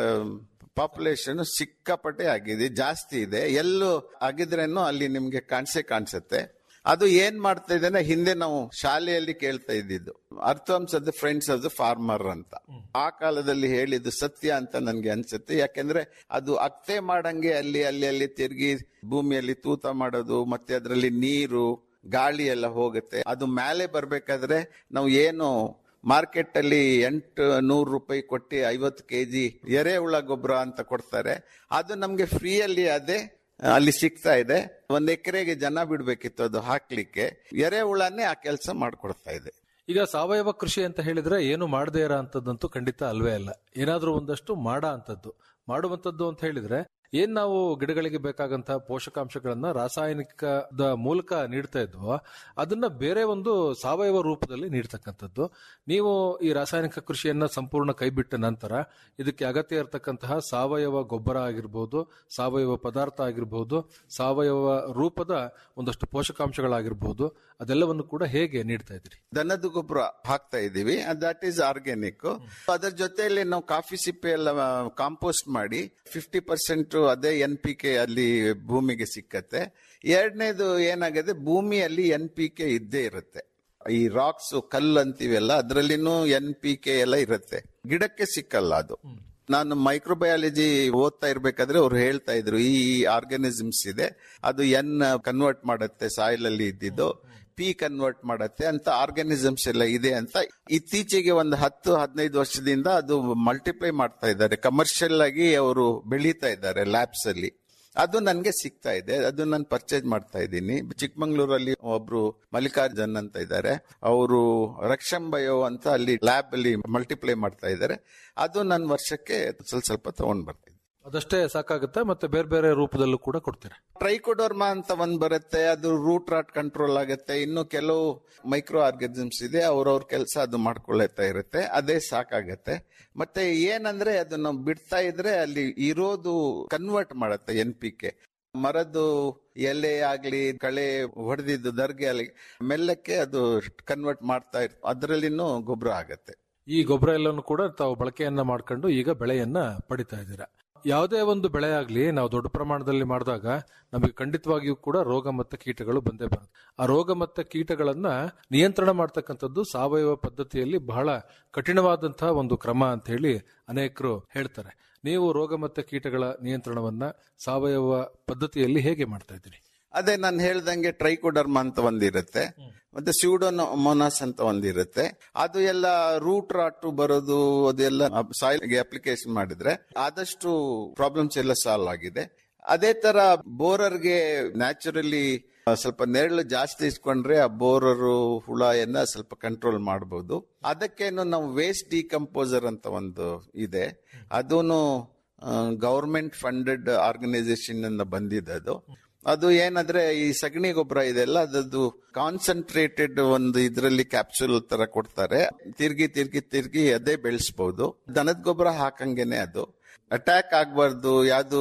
ಪಾಪ್ಯುಲೇಷನ್ ಸಿಕ್ಕಾಪಟ್ಟೆ ಆಗಿದೆ ಜಾಸ್ತಿ ಇದೆ ಎಲ್ಲೂ ಆಗಿದ್ರೇನು ಅಲ್ಲಿ ನಿಮ್ಗೆ ಕಾಣಿಸೇ ಕಾಣಿಸುತ್ತೆ ಅದು ಏನ್ ಮಾಡ್ತಾ ಇದೆ ಅಂದ್ರೆ ಹಿಂದೆ ನಾವು ಶಾಲೆಯಲ್ಲಿ ಕೇಳ್ತಾ ಇದ್ದಿದ್ದು earthworms of the friends of the farmer ಅಂತ ಆ ಕಾಲದಲ್ಲಿ ಹೇಳಿದ್ದು ಸತ್ಯ ಅಂತ ನನ್ಗೆ ಅನ್ಸುತ್ತೆ ಯಾಕೆಂದ್ರೆ ಅದು ಅಕ್ತೆ ಮಾಡಂಗೆ ಅಲ್ಲಿ ಅಲ್ಲಿ ಅಲ್ಲಿ ತಿರುಗಿ ಭೂಮಿಯಲ್ಲಿ ತೂತ ಮಾಡೋದು ಮತ್ತೆ ಅದರಲ್ಲಿ ನೀರು ಗಾಳಿ ಎಲ್ಲ ಹೋಗುತ್ತೆ ಅದು ಮೇಲೆ ಬರ್ಬೇಕಾದ್ರೆ ನಾವು ಏನು ಮಾರ್ಕೆಟ್ ಅಲ್ಲಿ ಎಂಟು ನೂರು ರೂಪಾಯಿ ಕೊಟ್ಟು ಐವತ್ತು ಕೆಜಿ ಎರೆಹುಳ ಗೊಬ್ಬರ ಅಂತ ಕೊಡ್ತಾರೆ ಅದು ನಮ್ಗೆ ಫ್ರೀಯಲ್ಲಿ ಅದೇ ಅಲ್ಲಿ ಸಿಗ್ತಾ ಇದೆ ಒಂದ್ ಎಕರೆಗೆ ಜನ ಬಿಡ್ಬೇಕಿತ್ತು ಅದು ಹಾಕ್ಲಿಕ್ಕೆ ಎರೆಹುಳನೇ ಆ ಕೆಲಸ ಮಾಡ್ಕೊಡ್ತಾ ಇದೆ ಈಗ ಸಾವಯವ ಕೃಷಿ ಅಂತ ಹೇಳಿದ್ರೆ ಏನು ಮಾಡದೇ ಇರೋ ಅಂತದ್ದಂತೂ ಖಂಡಿತ ಅಲ್ವೇ ಅಲ್ಲ ಏನಾದ್ರೂ ಒಂದಷ್ಟು ಮಾಡ ಅಂತದ್ದು ಮಾಡುವಂತದ್ದು ಅಂತ ಹೇಳಿದ್ರೆ ಏನ್ ನಾವು ಗಿಡಗಳಿಗೆ ಬೇಕಾಗಂತಹ ಪೋಷಕಾಂಶಗಳನ್ನ ರಾಸಾಯನಿಕದ ಮೂಲಕ ನೀಡ್ತಾ ಇದ್ವೋ ಅದನ್ನ ಬೇರೆ ಒಂದು ಸಾವಯವ ರೂಪದಲ್ಲಿ ನೀಡ್ತಕ್ಕಂಥದ್ದು ನೀವು ಈ ರಾಸಾಯನಿಕ ಕೃಷಿಯನ್ನ ಸಂಪೂರ್ಣ ಕೈಬಿಟ್ಟ ನಂತರ ಇದಕ್ಕೆ ಅಗತ್ಯ ಇರತಕ್ಕಂತಹ ಸಾವಯವ ಗೊಬ್ಬರ ಆಗಿರ್ಬೋದು ಸಾವಯವ ಪದಾರ್ಥ ಆಗಿರ್ಬೋದು ಸಾವಯವ ರೂಪದ ಒಂದಷ್ಟು ಪೋಷಕಾಂಶಗಳಾಗಿರ್ಬೋದು ಅದೆಲ್ಲವನ್ನು ಕೂಡ ಹೇಗೆ ನೀಡ್ತಾ ಇದ್ರಿ ದನದ ಗೊಬ್ಬರ ಹಾಕ್ತಾ ಇದೀವಿ ದಟ್ ಈಸ್ ಆರ್ಗ್ಯಾನಿಕ್ ಅದರ ಜೊತೆಯಲ್ಲಿ ನಾವು ಕಾಫಿ ಸಿಪ್ಪೆ ಎಲ್ಲ ಕಾಂಪೋಸ್ಟ್ ಮಾಡಿ ಫಿಫ್ಟಿ ಪರ್ಸೆಂಟ್ ಅದೇ ಎನ್ ಪಿ ಕೆ ಅಲ್ಲಿ ಭೂಮಿಗೆ ಸಿಕ್ಕತ್ತೆ ಎರಡನೇದು ಏನಾಗಿದೆ ಭೂಮಿಯಲ್ಲಿ ಎನ್ ಪಿ ಕೆ ಇದ್ದೇ ಇರುತ್ತೆ ಈ ರಾಕ್ಸ್ ಕಲ್ಲು ಅಂತೀವಲ್ಲ ಅದರಲ್ಲಿನೂ ಎನ್ ಪಿ ಕೆ ಎಲ್ಲ ಇರುತ್ತೆ ಗಿಡಕ್ಕೆ ಸಿಕ್ಕಲ್ಲ ಅದು ನಾನು ಮೈಕ್ರೋಬಯಾಲಜಿ ಓದ್ತಾ ಇರ್ಬೇಕಾದ್ರೆ ಅವ್ರು ಹೇಳ್ತಾ ಇದ್ರು ಈ ಆರ್ಗಾನಿಸಮ್ಸ್ ಇದೆ ಅದು ಎನ್ ಕನ್ವರ್ಟ್ ಮಾಡುತ್ತೆ ಸಾಯಿಲ್ ಅಲ್ಲಿ ಇದ್ದಿದ್ದು ಪಿ ಕನ್ವರ್ಟ್ ಮಾಡುತ್ತೆ ಅಂತ ಆರ್ಗಾನಿಸಮ್ಸ್ ಎಲ್ಲ ಇದೆ ಅಂತ ಇತ್ತೀಚೆಗೆ ಒಂದು ಹತ್ತು ಹದಿನೈದು ವರ್ಷದಿಂದ ಅದು ಮಲ್ಟಿಪ್ಲೈ ಮಾಡ್ತಾ ಇದ್ದಾರೆ ಕಮರ್ಷಿಯಲ್ ಆಗಿ ಅವರು ಬೆಳೀತಾ ಇದ್ದಾರೆ ಲ್ಯಾಬ್ಸ್ ಅಲ್ಲಿ ಅದು ನನ್ಗೆ ಸಿಗ್ತಾ ಇದೆ ಅದು ನಾನು ಪರ್ಚೇಸ್ ಮಾಡ್ತಾ ಇದ್ದೀನಿ ಚಿಕ್ಕಮಂಗ್ಳೂರಲ್ಲಿ ಒಬ್ರು ಮಲ್ಲಿಕಾರ್ಜುನ್ ಅಂತ ಇದ್ದಾರೆ ಅವರು ರಕ್ಷಂಬಯೋ ಅಂತ ಅಲ್ಲಿ ಲ್ಯಾಬ್ ಅಲ್ಲಿ ಮಲ್ಟಿಪ್ಲೈ ಮಾಡ್ತಾ ಇದ್ದಾರೆ ಅದು ನನ್ನ ವರ್ಷಕ್ಕೆ ಸ್ವಲ್ಪ ಸ್ವಲ್ಪ ತಗೊಂಡ್ ಬರ್ತೀನಿ ಅದಷ್ಟೇ ಸಾಕಾಗುತ್ತೆ ಮತ್ತೆ ಬೇರೆ ಬೇರೆ ರೂಪದಲ್ಲೂ ಕೂಡ ಕೊಡ್ತೀರಾ ಟ್ರೈಕೋಡರ್ಮಾ ಅಂತ ಒಂದ್ ಬರುತ್ತೆ ಅದು ರೂಟ್ ರಾಟ್ ಕಂಟ್ರೋಲ್ ಆಗುತ್ತೆ ಇನ್ನು ಕೆಲವು ಮೈಕ್ರೋ ಆರ್ಗನಿಸಮ್ಸ್ ಇದೆ ಅವ್ರವ್ರ ಕೆಲಸ ಅದು ಮಾಡ್ಕೊಳ್ತಾ ಇರುತ್ತೆ ಅದೇ ಸಾಕಾಗತ್ತೆ ಮತ್ತೆ ಏನಂದ್ರೆ ಅದನ್ನ ಬಿಡ್ತಾ ಇದ್ರೆ ಅಲ್ಲಿ ಇರೋದು ಕನ್ವರ್ಟ್ ಮಾಡುತ್ತೆ ಎನ್ ಪಿ ಕೆ ಮರದ್ದು ಎಲೆ ಆಗ್ಲಿ ಕಳೆ ಹೊಡೆದಿದ್ದು ದರ್ಗೆ ಆಗಲಿ ಮೆಲ್ಲಕ್ಕೆ ಅದು ಕನ್ವರ್ಟ್ ಮಾಡ್ತಾ ಇರ್ ಅದರಲ್ಲಿನೂ ಗೊಬ್ಬರ ಆಗತ್ತೆ ಈ ಗೊಬ್ಬರ ಎಲ್ಲವನ್ನು ಕೂಡ ತಾವು ಬಳಕೆಯನ್ನ ಮಾಡ್ಕೊಂಡು ಈಗ ಬೆಳೆಯನ್ನ ಪಡಿತಾ ಇದ್ದೀರಾ ಯಾವುದೇ ಒಂದು ಬೆಳೆ ಆಗ್ಲಿ ನಾವು ದೊಡ್ಡ ಪ್ರಮಾಣದಲ್ಲಿ ಮಾಡಿದಾಗ ನಮಗೆ ಖಂಡಿತವಾಗಿಯೂ ಕೂಡ ರೋಗ ಮತ್ತು ಕೀಟಗಳು ಬಂದೇ ಬರುತ್ತೆ ಆ ರೋಗ ಮತ್ತು ಕೀಟಗಳನ್ನ ನಿಯಂತ್ರಣ ಮಾಡ್ತಕ್ಕಂಥದ್ದು ಸಾವಯವ ಪದ್ಧತಿಯಲ್ಲಿ ಬಹಳ ಕಠಿಣವಾದಂತಹ ಒಂದು ಕ್ರಮ ಅಂತ ಹೇಳಿ ಅನೇಕರು ಹೇಳ್ತಾರೆ ನೀವು ರೋಗ ಮತ್ತು ಕೀಟಗಳ ನಿಯಂತ್ರಣವನ್ನ ಸಾವಯವ ಪದ್ಧತಿಯಲ್ಲಿ ಹೇಗೆ ಮಾಡ್ತಾ ಇದ್ದೀರಿ ಅದೇ ನಾನು ಹೇಳ್ದಂಗೆ ಟ್ರೈಕೋಡರ್ಮ ಅಂತ ಒಂದಿರುತ್ತೆ ಮತ್ತೆ ಸ್ಯೂಡೋಮೋನಾಸ್ ಅಂತ ಒಂದಿರುತ್ತೆ ಅದು ಎಲ್ಲ ರೂಟ್ ರಾಟು ಬರೋದು ಅದೆಲ್ಲ ಸಾಯಿಲ್ಗೆ ಅಪ್ಲಿಕೇಶನ್ ಮಾಡಿದ್ರೆ ಆದಷ್ಟು ಪ್ರಾಬ್ಲಮ್ಸ್ ಎಲ್ಲ ಸಾಲ್ವ್ ಆಗಿದೆ ಅದೇ ತರ ಬೋರರ್ಗೆ ನ್ಯಾಚುರಲಿ ಸ್ವಲ್ಪ ನೆರಳು ಜಾಸ್ತಿ ಇಸ್ಕೊಂಡ್ರೆ ಆ ಬೋರರು ಹುಳ ಎಲ್ಲ ಸ್ವಲ್ಪ ಕಂಟ್ರೋಲ್ ಮಾಡಬಹುದು ಅದಕ್ಕೇನು ನಾವು ವೇಸ್ಟ್ ಡಿಕಂಪೋಸರ್ ಅಂತ ಒಂದು ಇದೆ ಅದೂನು ಗವರ್ಮೆಂಟ್ ಫಂಡೆಡ್ ಆರ್ಗನೈಸೇಷನ್ ಇಂದ ಬಂದಿದೆ ಅದು ಅದು ಏನಂದ್ರೆ ಈ ಸಗಣಿ ಗೊಬ್ಬರ ಇದೆಲ್ಲ ಅದದ್ದು ಕಾನ್ಸಂಟ್ರೇಟೆಡ್ ಒಂದು ಇದರಲ್ಲಿ ಕ್ಯಾಪ್ಸೂಲ್ ತರ ಕೊಡ್ತಾರೆ ತಿರ್ಗಿ ತಿರ್ಗಿ ತಿರ್ಗಿ ಅದೇ ಬೆಳೆಸಬಹುದು ದನದ ಗೊಬ್ಬರ ಹಾಕಂಗೆನೆ ಅದು ಅಟ್ಯಾಕ್ ಆಗ್ಬಾರ್ದು ಯಾವ್ದು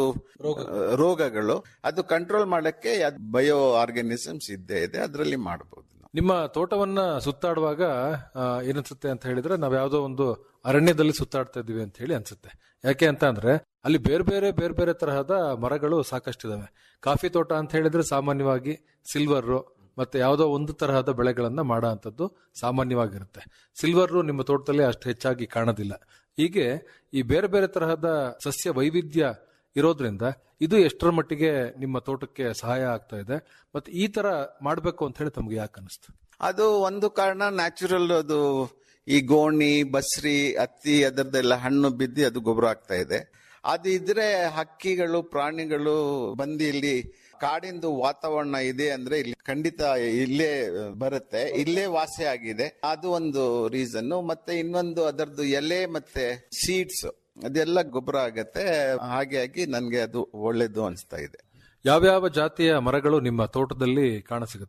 ರೋಗಗಳು ಅದು ಕಂಟ್ರೋಲ್ ಮಾಡಕ್ಕೆ ಬಯೋ ಆರ್ಗಾನಿಸಮ್ಸ್ ಇದ್ದೇ ಇದೆ ಅದರಲ್ಲಿ ಮಾಡಬಹುದು ನಿಮ್ಮ ತೋಟವನ್ನ ಸುತ್ತಾಡುವಾಗ ಆ, ಏನನ್ಸುತ್ತೆ ಅಂತ ಹೇಳಿದ್ರೆ ನಾವ್ ಯಾವ್ದೋ ಒಂದು ಅರಣ್ಯದಲ್ಲಿ ಸುತ್ತಾಡ್ತಾ ಇದೀವಿ ಅಂತ ಹೇಳಿ ಅನ್ಸುತ್ತೆ ಯಾಕೆ ಅಂತ ಅಂದ್ರೆ ಅಲ್ಲಿ ಬೇರೆ ಬೇರೆ ಬೇರೆ ಬೇರೆ ತರಹದ ಮರಗಳು ಸಾಕಷ್ಟಿದಾವೆ ಕಾಫಿ ತೋಟ ಅಂತ ಹೇಳಿದ್ರೆ ಸಾಮಾನ್ಯವಾಗಿ ಸಿಲ್ವರ್ ಮತ್ತೆ ಯಾವುದೋ ಒಂದು ತರಹದ ಬೆಳೆಗಳನ್ನ ಮಾಡೋ ಅಂಥದ್ದು ಸಾಮಾನ್ಯವಾಗಿರುತ್ತೆ ಸಿಲ್ವರ್ ನಿಮ್ಮ ತೋಟದಲ್ಲಿ ಅಷ್ಟು ಹೆಚ್ಚಾಗಿ ಕಾಣೋದಿಲ್ಲ ಹೀಗೆ ಈ ಬೇರೆ ಬೇರೆ ತರಹದ ಸಸ್ಯ ವೈವಿಧ್ಯ ಇರೋದ್ರಿಂದ ಇದು ಎಷ್ಟರ ಮಟ್ಟಿಗೆ ನಿಮ್ಮ ತೋಟಕ್ಕೆ ಸಹಾಯ ಆಗ್ತಾ ಇದೆ ಮತ್ತೆ ಈ ತರ ಮಾಡ್ಬೇಕು ಅಂತ ಹೇಳಿ ತಮ್ಗೆ ಯಾಕೆ ಅನಿಸ್ತು ಅದು ಒಂದು ಕಾರಣ ನ್ಯಾಚುರಲ್ ಅದು ಈ ಗೋಣಿ ಬಸ್ರಿ ಹತ್ತಿ ಅದರದ್ದೆಲ್ಲ ಹಣ್ಣು ಬಿದ್ದು ಅದು ಗೊಬ್ಬರ ಆಗ್ತಾ ಇದೆ ಅದು ಇದ್ರೆ ಹಕ್ಕಿಗಳು ಪ್ರಾಣಿಗಳು ಬಂದು ಇಲ್ಲಿ ಕಾಡಿಂದು ವಾತಾವರಣ ಇದೆ ಅಂದ್ರೆ ಇಲ್ಲಿ ಖಂಡಿತ ಇಲ್ಲೇ ಬರುತ್ತೆ ಇಲ್ಲೇ ವಾಸಿ ಆಗಿದೆ ಅದು ಒಂದು ರೀಸನ್ ಮತ್ತೆ ಇನ್ನೊಂದು ಅದರದ್ದು ಎಲೆ ಮತ್ತೆ ಸೀಡ್ಸ್ ಅದೆಲ್ಲ ಗೊಬ್ಬರ ಆಗತ್ತೆ ಹಾಗೆ ಆಗಿ ನನ್ಗೆ ಅದು ಒಳ್ಳೇದು ಅನಿಸ್ತಾ ಇದೆ ಯಾವ್ಯಾವ ಜಾತಿಯ ಮರಗಳು ನಿಮ್ಮ ತೋಟದಲ್ಲಿ ಕಾಣಸಿಗುತ್ತೆ